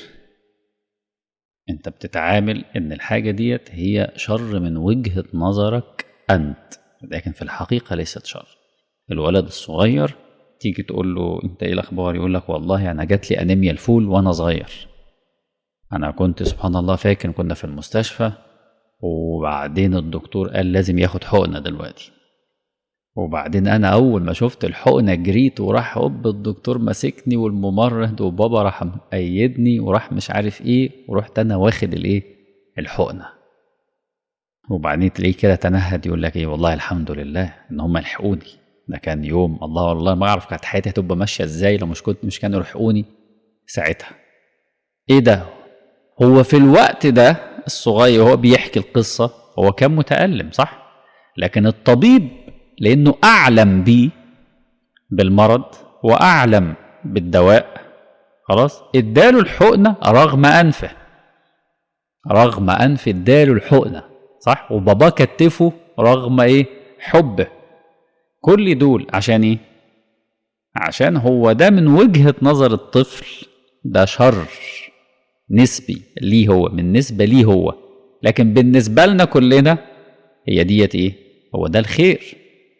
انت بتتعامل ان الحاجه ديت هي شر من وجهه نظرك انت لكن في الحقيقه ليست شر الولد الصغير تيجي تقول له انت ايه الاخبار يقول لك والله انا جات لي انيميا الفول وانا صغير انا كنت سبحان الله فاكر كنا في المستشفى وبعدين الدكتور قال لازم ياخد حقنه دلوقتي وبعدين انا اول ما شفت الحقنه جريت وراح هوب الدكتور ماسكني والممرض وبابا راح مأيدني وراح مش عارف ايه ورحت انا واخد الايه الحقنه وبعدين تلاقيه كده تنهد يقول لك ايه والله الحمد لله ان هم لحقوني ده كان يوم الله والله ما اعرف كانت حياتي هتبقى ماشيه ازاي لو مش كنت مش كانوا يلحقوني ساعتها ايه ده هو في الوقت ده الصغير وهو بيحكي القصه هو كان متألم صح لكن الطبيب لانه اعلم بيه بالمرض واعلم بالدواء خلاص اداله الحقنه رغم انفه رغم انف اداله الحقنه صح وباباه كتفه رغم ايه حبه كل دول عشان ايه عشان هو ده من وجهه نظر الطفل ده شر نسبي ليه هو من نسبه ليه هو لكن بالنسبه لنا كلنا هي ديت ايه هو ده الخير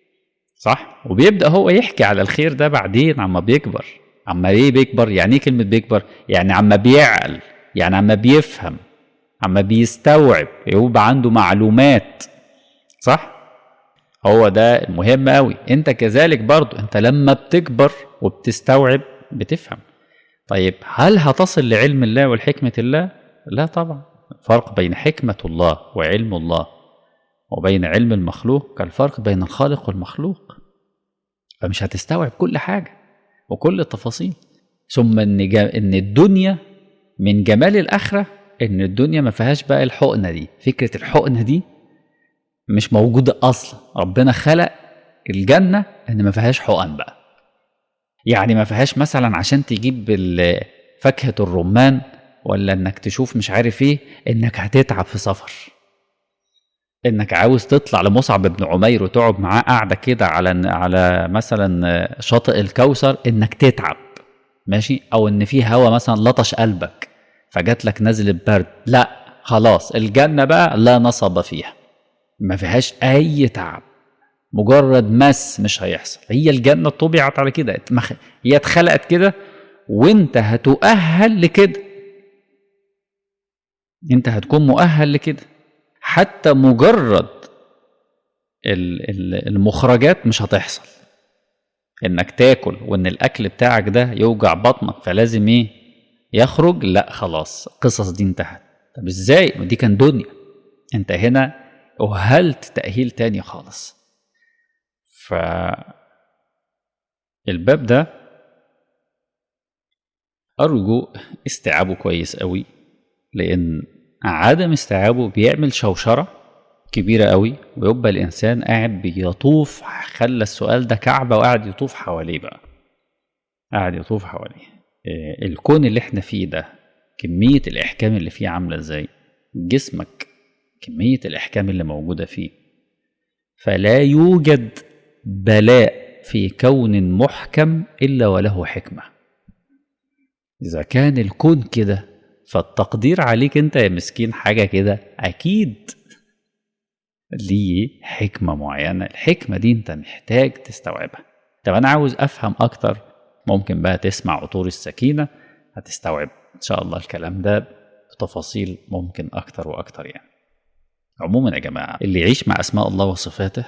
صح وبيبدا هو يحكي على الخير ده بعدين عما بيكبر عما ايه بيكبر يعني ايه كلمه بيكبر يعني عما بيعقل يعني عما بيفهم عما بيستوعب يبقى عنده معلومات صح هو ده المهم قوي انت كذلك برضو انت لما بتكبر وبتستوعب بتفهم طيب هل هتصل لعلم الله والحكمة الله لا طبعا فرق بين حكمة الله وعلم الله وبين علم المخلوق كالفرق بين الخالق والمخلوق فمش هتستوعب كل حاجة وكل التفاصيل ثم ان جا... ان الدنيا من جمال الاخره ان الدنيا ما فيهاش بقى الحقنه دي فكره الحقنه دي مش موجودة أصلا ربنا خلق الجنة إن ما فيهاش حقن بقى يعني ما فيهاش مثلا عشان تجيب ال- فاكهة الرمان ولا إنك تشوف مش عارف إيه إنك هتتعب في سفر إنك عاوز تطلع لمصعب بن عمير وتقعد معاه قاعدة كده على على مثلا شاطئ الكوثر إنك تتعب ماشي أو إن في هوا مثلا لطش قلبك فجات لك نزلة برد لا خلاص الجنة بقى لا نصب فيها ما فيهاش أي تعب مجرد مس مش هيحصل هي الجنة طبعت على كده اتمخ- هي اتخلقت كده وانت هتؤهل لكده انت هتكون مؤهل لكده حتى مجرد ال- ال- المخرجات مش هتحصل انك تاكل وان الاكل بتاعك ده يوجع بطنك فلازم ايه يخرج لا خلاص القصص دي انتهت طب ازاي ودي كان دنيا انت هنا أهلت تأهيل تاني خالص ف الباب ده أرجو استيعابه كويس قوي لأن عدم استيعابه بيعمل شوشرة كبيرة قوي ويبقى الإنسان قاعد بيطوف خلى السؤال ده كعبة وقاعد يطوف حواليه بقى قاعد يطوف حواليه إيه، الكون اللي احنا فيه ده كمية الإحكام اللي فيه عاملة ازاي جسمك كمية الإحكام اللي موجودة فيه فلا يوجد بلاء في كون محكم إلا وله حكمة إذا كان الكون كده فالتقدير عليك أنت يا مسكين حاجة كده أكيد ليه حكمة معينة الحكمة دي أنت محتاج تستوعبها طب أنا عاوز أفهم أكتر ممكن بقى تسمع عطور السكينة هتستوعب إن شاء الله الكلام ده بتفاصيل ممكن أكتر وأكتر يعني عموما يا جماعة اللي يعيش مع أسماء الله وصفاته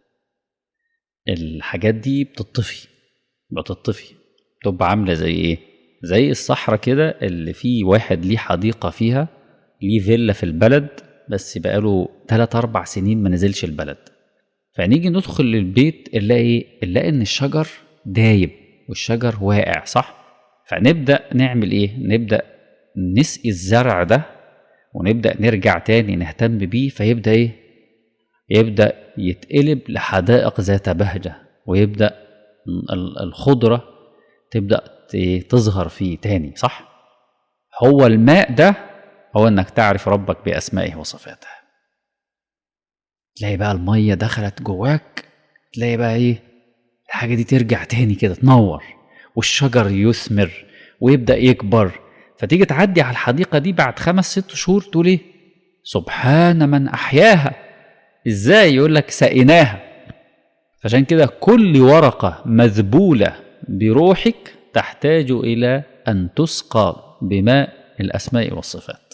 الحاجات دي بتطفي بتطفي بتبقى عاملة زي إيه؟ زي الصحراء كده اللي فيه واحد ليه حديقة فيها ليه فيلا في البلد بس بقاله تلات أربع سنين ما نزلش البلد فنيجي ندخل البيت نلاقي نلاقي إن الشجر دايب والشجر واقع صح؟ فنبدأ نعمل إيه؟ نبدأ نسقي الزرع ده ونبدأ نرجع تاني نهتم بيه فيبدأ إيه؟ يبدأ يتقلب لحدائق ذات بهجة ويبدأ ال- الخضرة تبدأ ت- تظهر فيه تاني صح؟ هو الماء ده هو إنك تعرف ربك بأسمائه وصفاته تلاقي بقى المية دخلت جواك تلاقي بقى إيه؟ الحاجة دي ترجع تاني كده تنور والشجر يثمر ويبدأ يكبر فتيجي تعدي على الحديقة دي بعد خمس ست شهور تقول ايه سبحان من أحياها ازاي يقول لك سقيناها فعشان كده كل ورقة مذبولة بروحك تحتاج إلى أن تسقى بماء الأسماء والصفات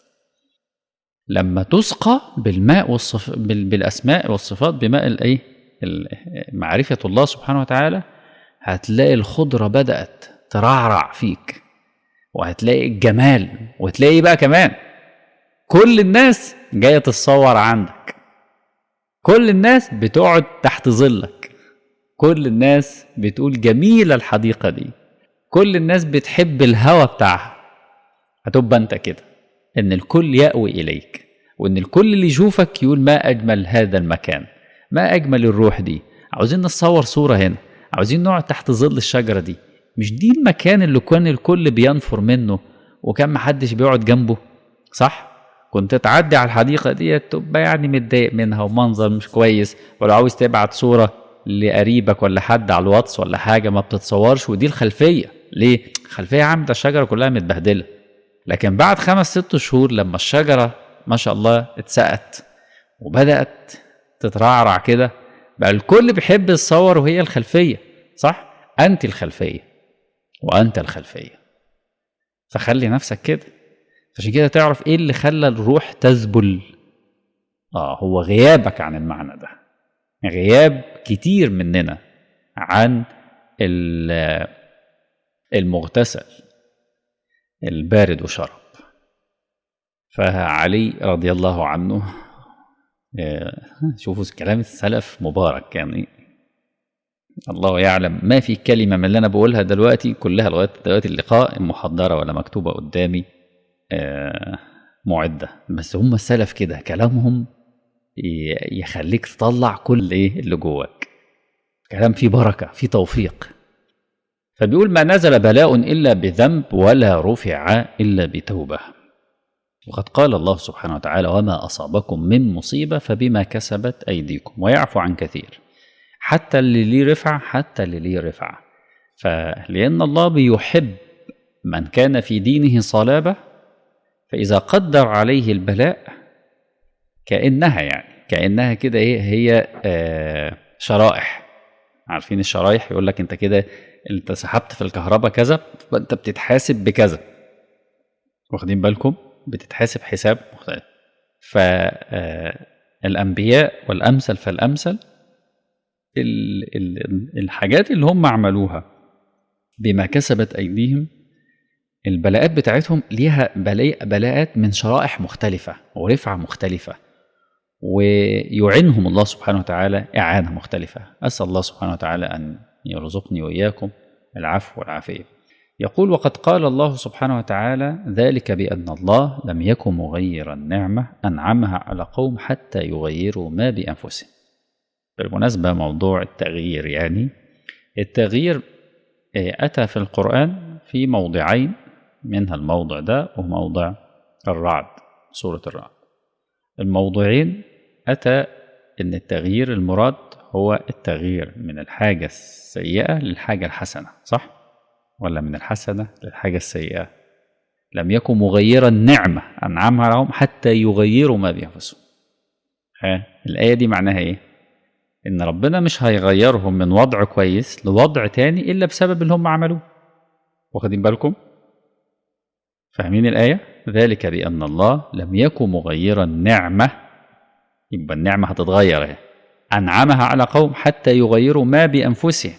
لما تسقى بالماء والصف... بال... بالأسماء والصفات بماء الإيه ال- معرفة الله سبحانه وتعالى هتلاقي الخضرة بدأت ترعرع فيك وهتلاقي الجمال وتلاقي بقى كمان كل الناس جايه تتصور عندك كل الناس بتقعد تحت ظلك كل الناس بتقول جميله الحديقه دي كل الناس بتحب الهوى بتاعها هتبقى انت كده ان الكل يأوي اليك وان الكل اللي يشوفك يقول ما اجمل هذا المكان ما اجمل الروح دي عاوزين نتصور صوره هنا عاوزين نقعد تحت ظل الشجره دي مش دي المكان اللي كان الكل بينفر منه وكان محدش بيقعد جنبه صح كنت تعدي على الحديقه دي تبقى يعني متضايق منها ومنظر مش كويس ولو عاوز تبعت صوره لقريبك ولا حد على الواتس ولا حاجه ما بتتصورش ودي الخلفيه ليه خلفيه عامله الشجره كلها متبهدله لكن بعد خمس ست شهور لما الشجره ما شاء الله اتسقت وبدات تترعرع كده بقى الكل بيحب يتصور وهي الخلفيه صح انت الخلفيه وانت الخلفيه فخلي نفسك كده عشان كده تعرف ايه اللي خلى الروح تذبل اه هو غيابك عن المعنى ده غياب كتير مننا عن ال- المغتسل البارد وشرب فعلي رضي الله عنه آه، شوفوا كلام السلف مبارك يعني الله يعلم ما في كلمة من اللي أنا بقولها دلوقتي كلها لغاية دلوقتي اللقاء محضرة ولا مكتوبة قدامي آه، معدة بس هم السلف كده كلامهم ي- يخليك تطلع كل ايه اللي جواك كلام فيه بركه فيه توفيق فبيقول ما نزل بلاء الا بذنب ولا رفع الا بتوبه وقد قال الله سبحانه وتعالى وما اصابكم من مصيبه فبما كسبت ايديكم ويعفو عن كثير حتى اللي ليه رفع حتى اللي ليه رفع فلان الله بيحب من كان في دينه صلابه فاذا قدر عليه البلاء كانها يعني كانها كده ايه هي آه شرائح عارفين الشرايح يقول لك انت كده انت سحبت في الكهرباء كذا فانت بتتحاسب بكذا واخدين بالكم بتتحاسب حساب مختلف فالانبياء والامثل فالامثل ال- ال- الحاجات اللي هم عملوها بما كسبت ايديهم البلاءات بتاعتهم ليها بلاء بلاءات من شرائح مختلفه ورفعه مختلفه ويعنهم الله سبحانه وتعالى إعانة مختلفة أسأل الله سبحانه وتعالى أن يرزقني وإياكم العفو والعافية يقول وقد قال الله سبحانه وتعالى ذلك بأن الله لم يكن مغيرا نعمة أنعمها على قوم حتى يغيروا ما بأنفسهم بالمناسبة موضوع التغيير يعني التغيير آه، أتى في القرآن في موضعين منها الموضع ده وموضع الرعد سورة الرعد الموضوعين أتى إن التغيير المراد هو التغيير من الحاجة السيئة للحاجة الحسنة صح؟ ولا من الحسنة للحاجة السيئة لم يكن مغيرا نعمة أنعمها لهم حتى يغيروا ما بأنفسهم ها الآية دي معناها إيه؟ إن ربنا مش هيغيرهم من وضع كويس لوضع تاني إلا بسبب اللي هم عملوه واخدين بالكم؟ فاهمين الآية؟ ذلك بأن الله لم يكن مغيرا نعمة يبقى النعمة هتتغير اهي أنعمها على قوم حتى يغيروا ما بأنفسهم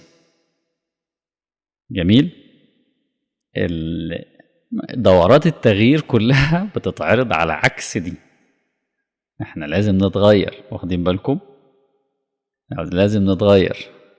جميل ال- دورات التغيير كلها بتتعرض على عكس دي احنا لازم نتغير واخدين بالكم لازم نتغير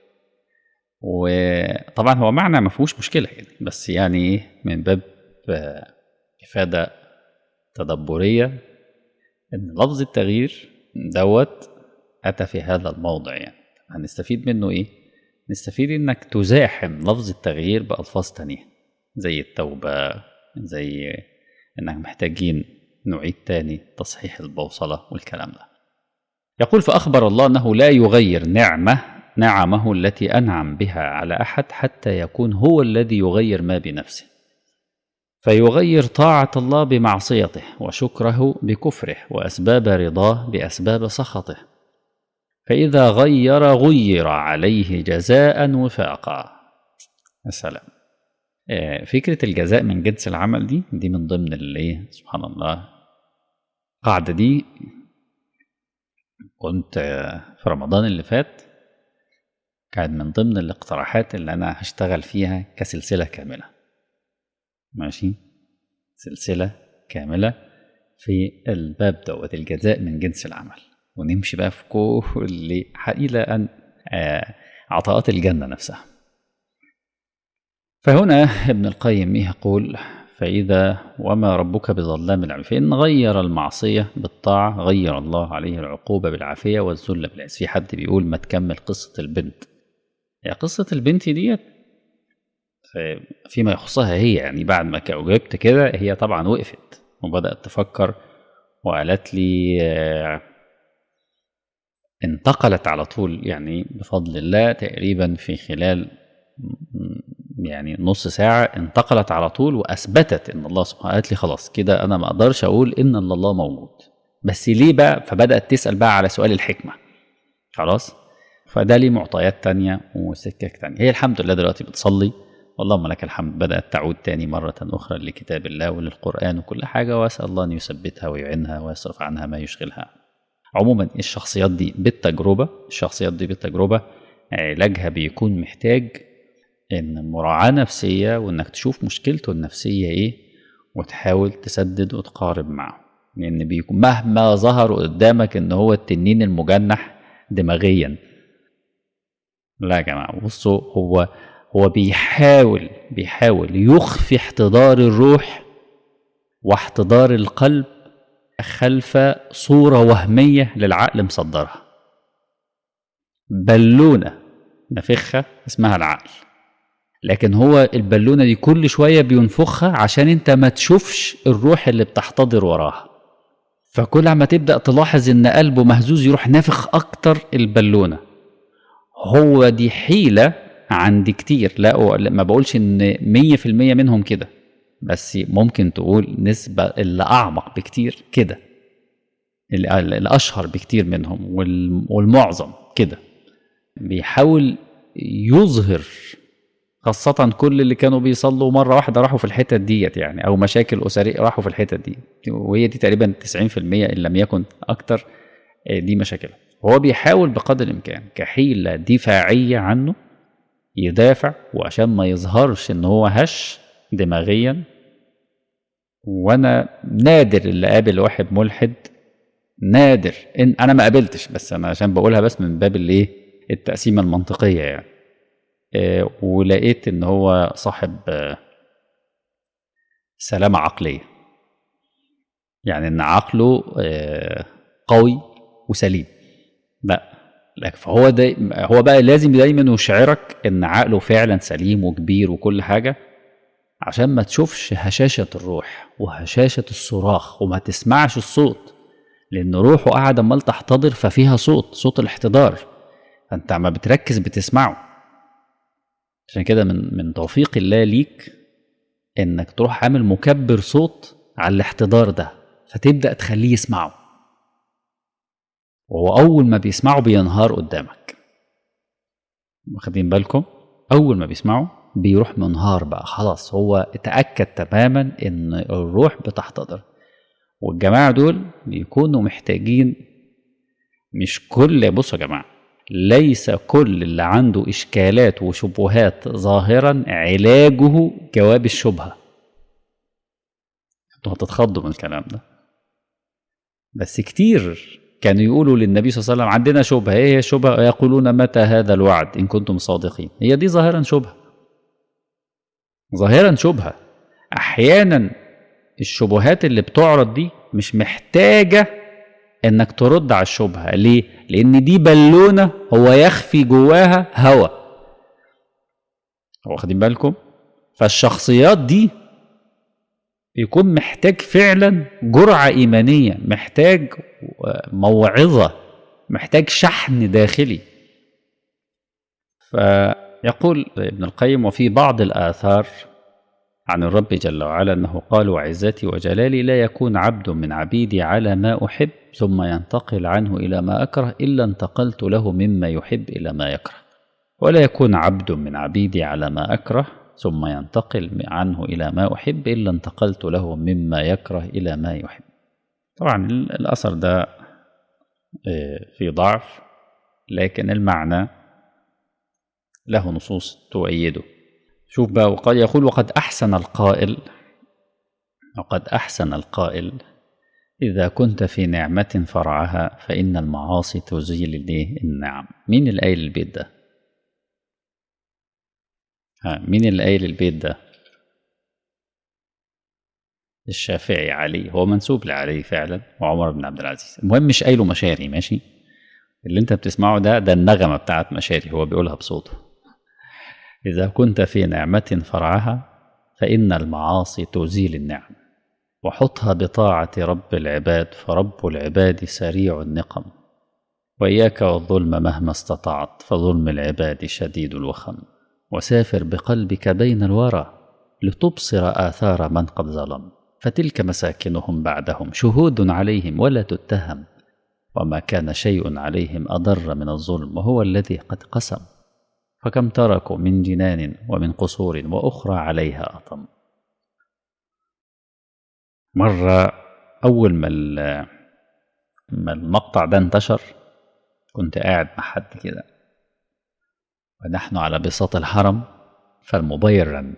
وطبعا هو معنى ما فيهوش مشكله يعني بس يعني ايه من باب آه، افاده تدبريه ان لفظ التغيير دوت اتى في هذا الموضع يعني هنستفيد منه ايه نستفيد انك تزاحم لفظ التغيير بالفاظ تانية زي التوبه زي انك محتاجين نعيد تاني تصحيح البوصله والكلام ده يقول فأخبر الله أنه لا يغير نعمة نعمه التي أنعم بها على أحد حتى يكون هو الذي يغير ما بنفسه فيغير طاعة الله بمعصيته وشكره بكفره وأسباب رضاه بأسباب سخطه فإذا غير غير عليه جزاء وفاقا يا سلام آه، فكرة الجزاء من جنس العمل دي دي من ضمن اللي سبحان الله القاعدة دي كنت آه، في رمضان اللي فات كان من ضمن الاقتراحات اللي انا هشتغل فيها كسلسله كامله ماشي سلسله كامله في الباب دوت الجزاء من جنس العمل ونمشي بقى في كل الى ان آه، عطاءات الجنه نفسها فهنا ابن القيم يقول فإذا وما ربك بظلام العبيد فإن غير المعصية بالطاعة غير الله عليه العقوبة بالعافية والذل بالعز في حد بيقول ما تكمل قصة البنت هي قصة البنت ديت ف- فيما يخصها هي يعني بعد ما جاوبت كده هي طبعا وقفت وبدأت تفكر وقالت لي آه، انتقلت على طول يعني بفضل الله تقريبا في خلال م- يعني نص ساعة انتقلت على طول وأثبتت إن الله سبحانه قالت لي خلاص كده أنا ما أقدرش أقول إن الله موجود بس ليه بقى فبدأت تسأل بقى على سؤال الحكمة خلاص فده ليه معطيات تانية وسكك تانية هي الحمد لله دلوقتي بتصلي اللهم لك الحمد بدأت تعود تاني مرة أخرى لكتاب الله وللقرآن وكل حاجة وأسأل الله أن يثبتها ويعينها ويصرف عنها ما يشغلها عموما الشخصيات دي بالتجربة الشخصيات دي بالتجربة علاجها بيكون محتاج ان مراعاة نفسية وانك تشوف مشكلته النفسية ايه وتحاول تسدد وتقارب معه لان بيكون مهما ظهر قدامك ان هو التنين المجنح دماغيا لا يا جماعة بصوا هو هو بيحاول بيحاول يخفي احتضار الروح واحتضار القلب خلف صورة وهمية للعقل مصدرها بالونة نفخها اسمها العقل لكن هو البالونة دي كل شوية بينفخها عشان انت ما تشوفش الروح اللي بتحتضر وراها فكل ما تبدأ تلاحظ ان قلبه مهزوز يروح نافخ اكتر البالونة هو دي حيلة عند كتير لا ما بقولش ان مية في المية منهم كده بس ممكن تقول نسبة اللي أعمق بكتير كده الأشهر بكتير منهم والمعظم كده بيحاول يظهر خاصة كل اللي كانوا بيصلوا مرة واحدة راحوا في الحتت ديت يعني أو مشاكل أسرية راحوا في الحتت دي وهي دي تقريبا 90% إن لم يكن أكتر دي مشاكل هو بيحاول بقدر الإمكان كحيلة دفاعية عنه يدافع وعشان ما يظهرش إن هو هش دماغيا وانا نادر اللي قابل واحد ملحد نادر ان انا ما قابلتش بس انا عشان بقولها بس من باب الايه التقسيمه المنطقيه يعني آه ولقيت ان هو صاحب آه سلامه عقليه يعني ان عقله آه قوي وسليم لا لكن فهو ده هو بقى لازم دايما يشعرك ان عقله فعلا سليم وكبير وكل حاجه عشان ما تشوفش هشاشة الروح وهشاشة الصراخ وما تسمعش الصوت لأن روحه قاعدة عمال تحتضر ففيها صوت صوت الاحتضار فأنت عما بتركز بتسمعه عشان كده من من توفيق الله ليك إنك تروح عامل مكبر صوت على الاحتضار ده فتبدأ تخليه يسمعه وهو أول ما بيسمعه بينهار قدامك واخدين بالكم أول ما بيسمعه بيروح منهار بقى خلاص هو اتأكد تماما ان الروح بتحتضر والجماعة دول بيكونوا محتاجين مش كل بصوا يا جماعة ليس كل اللي عنده إشكالات وشبهات ظاهرا علاجه جواب الشبهة انتوا هتتخضوا من الكلام ده بس كتير كانوا يقولوا للنبي صلى الله عليه وسلم عندنا شبهة ايه هي الشبهة يقولون متى هذا الوعد إن كنتم صادقين هي دي ظاهرا شبهة ظاهرا شبهة أحيانا الشبهات اللي بتعرض دي مش محتاجة إنك ترد على الشبهة ليه؟ لأن دي بالونة هو يخفي جواها هوا واخدين بالكم؟ فالشخصيات دي يكون محتاج فعلا جرعة إيمانية محتاج موعظة محتاج شحن داخلي ف يقول ابن القيم وفي بعض الآثار عن الرب جل وعلا أنه قال وعزتي وجلالي لا يكون عبد من عبيدي على ما أحب ثم ينتقل عنه إلى ما أكره إلا انتقلت له مما يحب إلى ما يكره ولا يكون عبد من عبيدي على ما أكره ثم ينتقل عنه إلى ما أحب إلا انتقلت له مما يكره إلى ما يحب طبعا الأثر ده في ضعف لكن المعنى له نصوص تؤيده شوف بقى وقد يقول وقد أحسن القائل وقد أحسن القائل إذا كنت في نعمة فرعها فإن المعاصي تزيل الايه النعم مين اللي قايل البيت ده ها مين اللي قايل البيت ده الشافعي علي هو منسوب لعلي فعلا وعمر بن عبد العزيز المهم مش قايله مشاري ماشي اللي انت بتسمعه ده ده النغمة بتاعت مشاري هو بيقولها بصوته إذا كنت في نعمة فرعها فإن المعاصي تزيل النعم وحطها بطاعة رب العباد فرب العباد سريع النقم وإياك والظلم مهما استطعت فظلم العباد شديد الوخم وسافر بقلبك بين الورى لتبصر آثار من قد ظلم فتلك مساكنهم بعدهم شهود عليهم ولا تتهم وما كان شيء عليهم أضر من الظلم وهو الذي قد قسم فكم تركوا من جنان ومن قصور وأخرى عليها أطم مرة أول ما ما المقطع ده انتشر كنت قاعد مع حد كده ونحن على بساط الحرم فالموبايل رن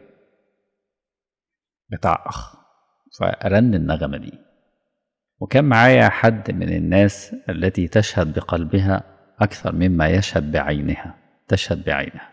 بتاع أخ فرن النغمة دي وكان معايا حد من الناس التي تشهد بقلبها أكثر مما يشهد بعينها تشهد بعينها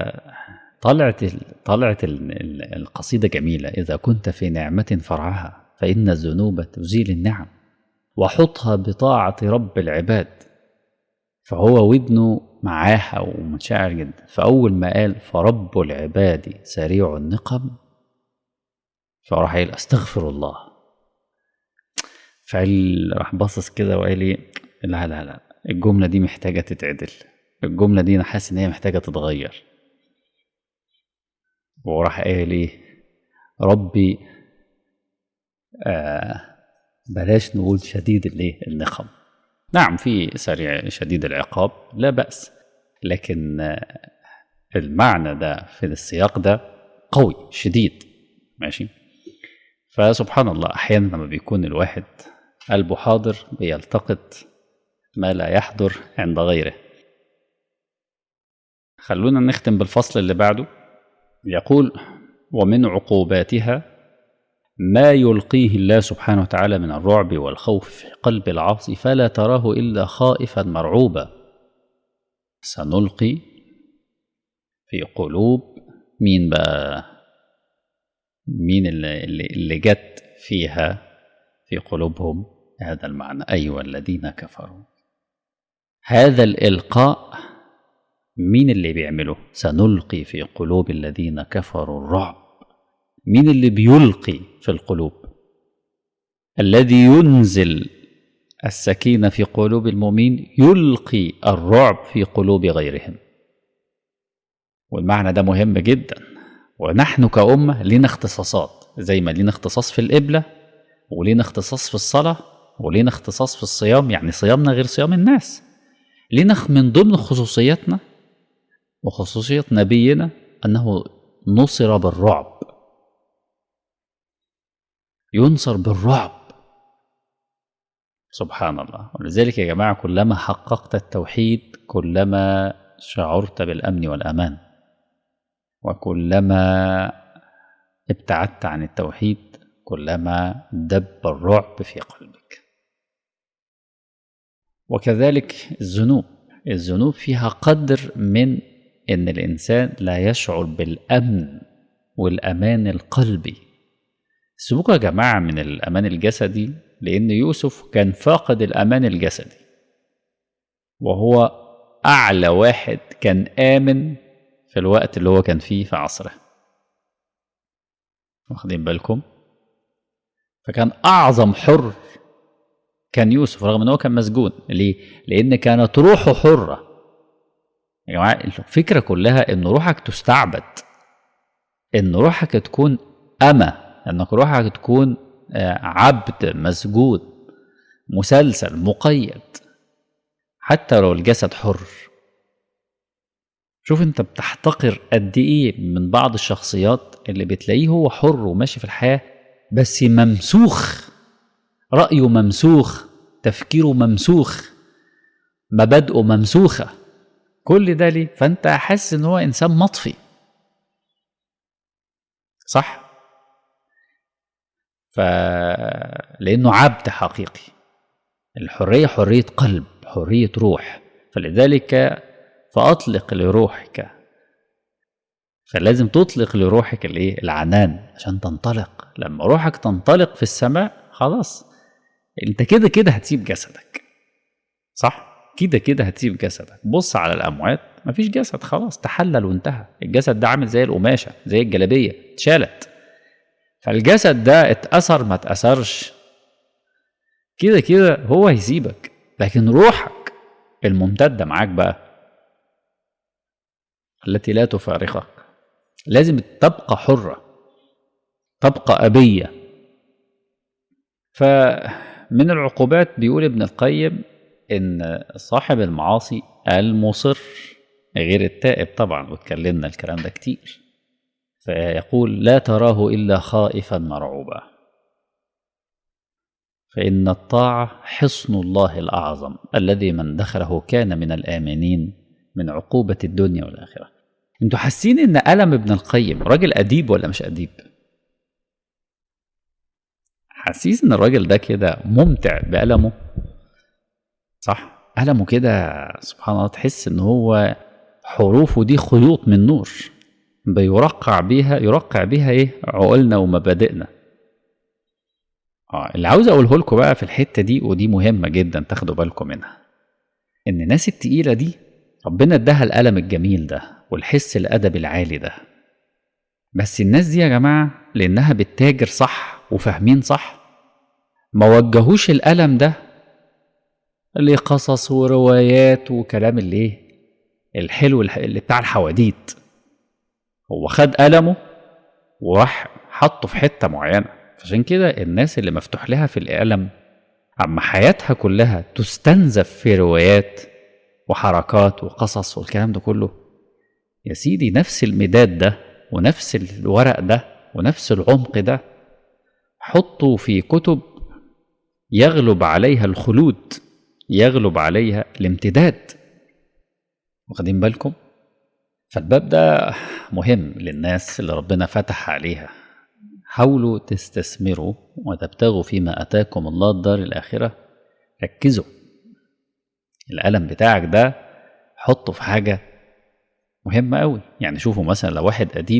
فطلعت طلعت القصيدة جميلة إذا كنت في نعمة فرعها فإن الذنوب تزيل النعم وحطها بطاعة رب العباد فهو ودنه معاها ومشاعر جدا فأول ما قال فرب العباد سريع النقم فراح قايل استغفر الله فقال راح باصص كده وقال لي لا لا لا الجملة دي محتاجة تتعدل الجملة دي أنا حاسس إن هي محتاجة تتغير وراح قال لي ربي آه بلاش نقول شديد الايه النقم نعم في سريع شديد العقاب لا بأس لكن آه المعنى ده في السياق ده قوي شديد ماشي فسبحان الله أحيانا لما بيكون الواحد قلبه حاضر بيلتقط ما لا يحضر عند غيره خلونا نختم بالفصل اللي بعده يقول ومن عقوباتها ما يلقيه الله سبحانه وتعالى من الرعب والخوف في قلب العاصي فلا تراه إلا خائفا مرعوبا سنلقي في قلوب مين بقى مين اللي, اللي جت فيها في قلوبهم هذا المعنى أيها الذين كفروا هذا الإلقاء مين اللي بيعمله سنلقي في قلوب الذين كفروا الرعب مين اللي بيلقي في القلوب الذي ينزل السكينة في قلوب المؤمنين يلقي الرعب في قلوب غيرهم والمعنى ده مهم جدا ونحن كأمة لنا اختصاصات زي ما لنا اختصاص في القبلة ولينا اختصاص في الصلاة ولينا اختصاص في الصيام يعني صيامنا غير صيام الناس لنا من ضمن خصوصياتنا وخصوصية نبينا أنه نصر بالرعب ينصر بالرعب سبحان الله ولذلك يا جماعة كلما حققت التوحيد كلما شعرت بالأمن والأمان وكلما ابتعدت عن التوحيد كلما دب الرعب في قلبك وكذلك الذنوب الذنوب فيها قدر من ان الانسان لا يشعر بالامن والامان القلبي سيبوكوا يا جماعه من الامان الجسدي لان يوسف كان فاقد الامان الجسدي وهو اعلى واحد كان امن في الوقت اللي هو كان فيه في عصره واخدين بالكم فكان اعظم حر كان يوسف رغم ان هو كان مسجون ليه لان كانت روحه حره يا جماعه الفكره كلها ان روحك تستعبد ان روحك تكون اما انك روحك تكون عبد مسجون مسلسل مقيد حتى لو الجسد حر شوف انت بتحتقر قد ايه من بعض الشخصيات اللي بتلاقيه هو حر وماشي في الحياه بس ممسوخ رايه ممسوخ تفكيره ممسوخ مبادئه ممسوخه كل ده ليه فانت حاسس ان هو انسان مطفي صح ف لانه عبد حقيقي الحريه حريه قلب حريه روح فلذلك فاطلق لروحك فلازم تطلق لروحك الايه العنان عشان تنطلق لما روحك تنطلق في السماء خلاص انت كده كده هتسيب جسدك صح كده كده هتسيب جسدك بص على الاموات مفيش جسد خلاص تحلل وانتهى الجسد ده عامل زي القماشه زي الجلابيه اتشالت فالجسد ده اتأثر ما اتأثرش كده كده هو هيسيبك لكن روحك الممتدة معاك بقى التي لا تفارقك لازم تبقى حرة تبقى أبية فمن العقوبات بيقول ابن القيم إن صاحب المعاصي المصر غير التائب طبعا واتكلمنا الكلام ده كتير فيقول لا تراه إلا خائفا مرعوبا فإن الطاعة حصن الله الأعظم الذي من دخله كان من الآمنين من عقوبة الدنيا والآخرة انتوا حاسين ان ألم ابن القيم راجل أديب ولا مش أديب حاسين ان الراجل ده كده ممتع بألمه صح ألمه كده سبحان الله تحس ان هو حروفه دي خيوط من نور بيرقع بيها يرقع بيها ايه عقولنا ومبادئنا اه اللي عاوز اقوله لكم بقى في الحته دي ودي مهمه جدا تاخدوا بالكم منها ان الناس التقيله دي ربنا اداها القلم الجميل ده والحس الادبي العالي ده بس الناس دي يا جماعه لانها بتتاجر صح وفاهمين صح ما وجهوش القلم ده لقصص وروايات وكلام اللي ايه الحلو الح- اللي بتاع الحواديت هو خد قلمه وراح حطه في حته معينه عشان كده الناس اللي مفتوح لها في القلم عما حياتها كلها تستنزف في روايات وحركات وقصص والكلام ده كله يا سيدي نفس المداد ده ونفس الورق ده ونفس العمق ده حطه في كتب يغلب عليها الخلود يغلب عليها الامتداد واخدين بالكم فالباب ده مهم للناس اللي ربنا فتح عليها حاولوا تستثمروا وتبتغوا فيما اتاكم الله الدار الاخره ركزوا القلم بتاعك ده حطه في حاجه مهمه قوي يعني شوفوا مثلا لو واحد اديب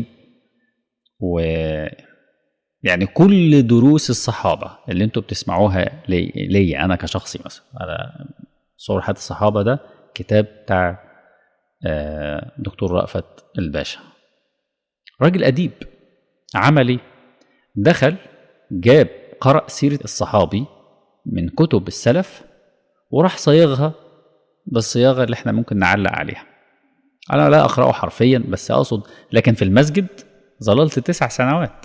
و يعني كل دروس الصحابه اللي انتوا بتسمعوها لي, لي انا كشخصي مثلا على صور حياه الصحابه ده كتاب بتاع آه، دكتور رأفت الباشا راجل أديب عملي دخل جاب قرأ سيرة الصحابي من كتب السلف وراح صيغها بالصياغة اللي احنا ممكن نعلق عليها أنا لا أقرأه حرفيا بس أقصد لكن في المسجد ظللت تسع سنوات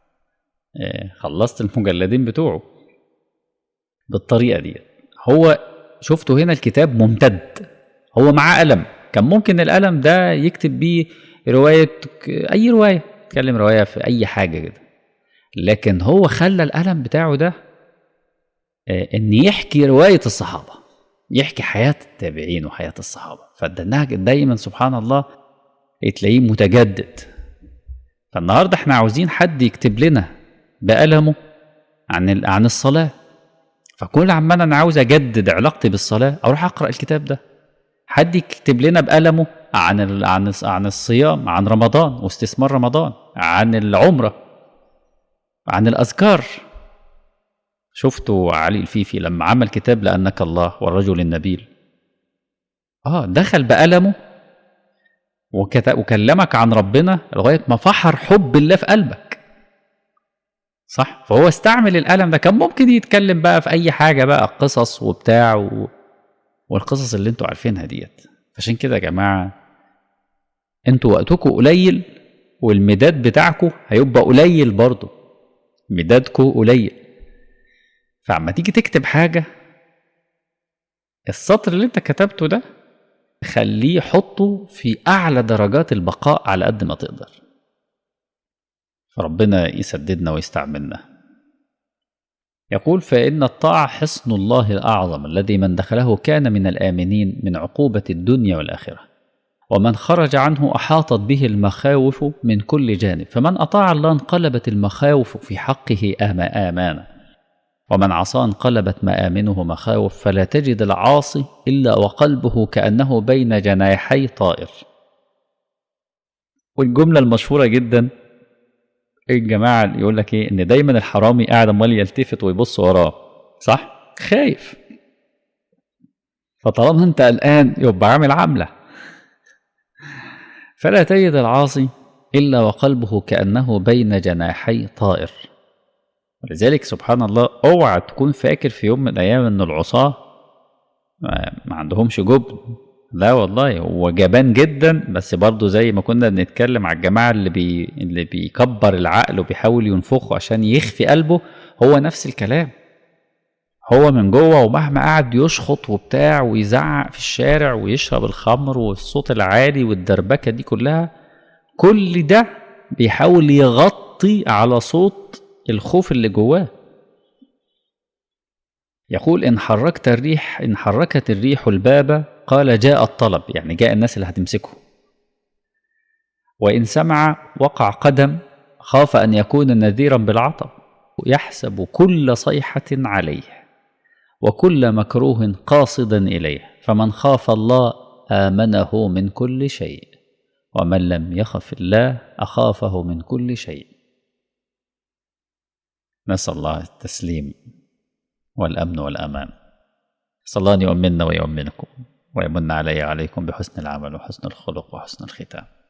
آه، خلصت المجلدين بتوعه بالطريقة دي هو شفتوا هنا الكتاب ممتد هو معاه قلم كان ممكن القلم ده يكتب بيه رواية أي رواية يتكلم رواية في أي حاجة كده لكن هو خلى القلم بتاعه ده آه، إن يحكي رواية الصحابة يحكي حياة التابعين وحياة الصحابة فده النهج دايما سبحان الله تلاقيه متجدد فالنهارده احنا عاوزين حد يكتب لنا بقلمه عن ال- عن الصلاة فكل عمال انا عاوز اجدد علاقتي بالصلاة اروح اقرا الكتاب ده حد يكتب لنا بقلمه عن ال... عن الص- عن الصيام عن رمضان واستثمار رمضان عن العمرة عن الأذكار شفتوا علي الفيفي لما عمل كتاب لأنك الله والرجل النبيل اه دخل بقلمه وكت... وكلمك عن ربنا لغاية ما فحر حب الله في قلبك صح فهو استعمل القلم ده كان ممكن يتكلم بقى في أي حاجة بقى قصص وبتاع و... والقصص اللي انتوا عارفينها ديت عشان كده يا جماعة انتوا وقتكم قليل والمداد بتاعكم هيبقى قليل برضه مدادكم قليل فعما تيجي تكتب حاجة السطر اللي انت كتبته ده خليه حطه في أعلى درجات البقاء على قد ما تقدر فربنا يسددنا ويستعملنا يقول فإن الطاعة حصن الله الأعظم الذي من دخله كان من الآمنين من عقوبة الدنيا والآخرة ومن خرج عنه أحاطت به المخاوف من كل جانب فمن أطاع الله انقلبت المخاوف في حقه آما آمانا ومن عصى انقلبت مآمنه مخاوف فلا تجد العاصي إلا وقلبه كأنه بين جناحي طائر والجملة المشهورة جدا الجماعة اللي يقول لك ايه ان دايما الحرامي قاعد امال يلتفت ويبص وراه صح خايف فطالما انت قلقان يبقى عامل عملة فلا تجد العاصي إلا وقلبه كأنه بين جناحي طائر ولذلك سبحان الله اوعى تكون فاكر في يوم من الأيام إن العصاة ما ما عندهمش جبن لا والله هو جبان جدا بس برضه زي ما كنا بنتكلم على الجماعة اللي بي اللي بيكبر العقل وبيحاول ينفخه عشان يخفي قلبه هو نفس الكلام هو من جوه ومهما قعد يشخط وبتاع ويزعق في الشارع ويشرب الخمر والصوت العالي والدربكة دي كلها كل ده بيحاول يغطي على صوت الخوف اللي جواه يقول إن حركت الريح إن حركت الريح الباب قال جاء الطلب يعني جاء الناس اللي هتمسكه وإن سمع وقع قدم خاف أن يكون نذيرا بالعطب يحسب كل صيحة عليه وكل مكروه قاصدا إليه فمن خاف الله آمنه من كل شيء ومن لم يخف الله أخافه من كل شيء نسأل الله التسليم والأمن والأمان صلى الله أن يؤمننا ويؤمنكم ويمن علي عليكم بحسن العمل وحسن الخلق وحسن الختام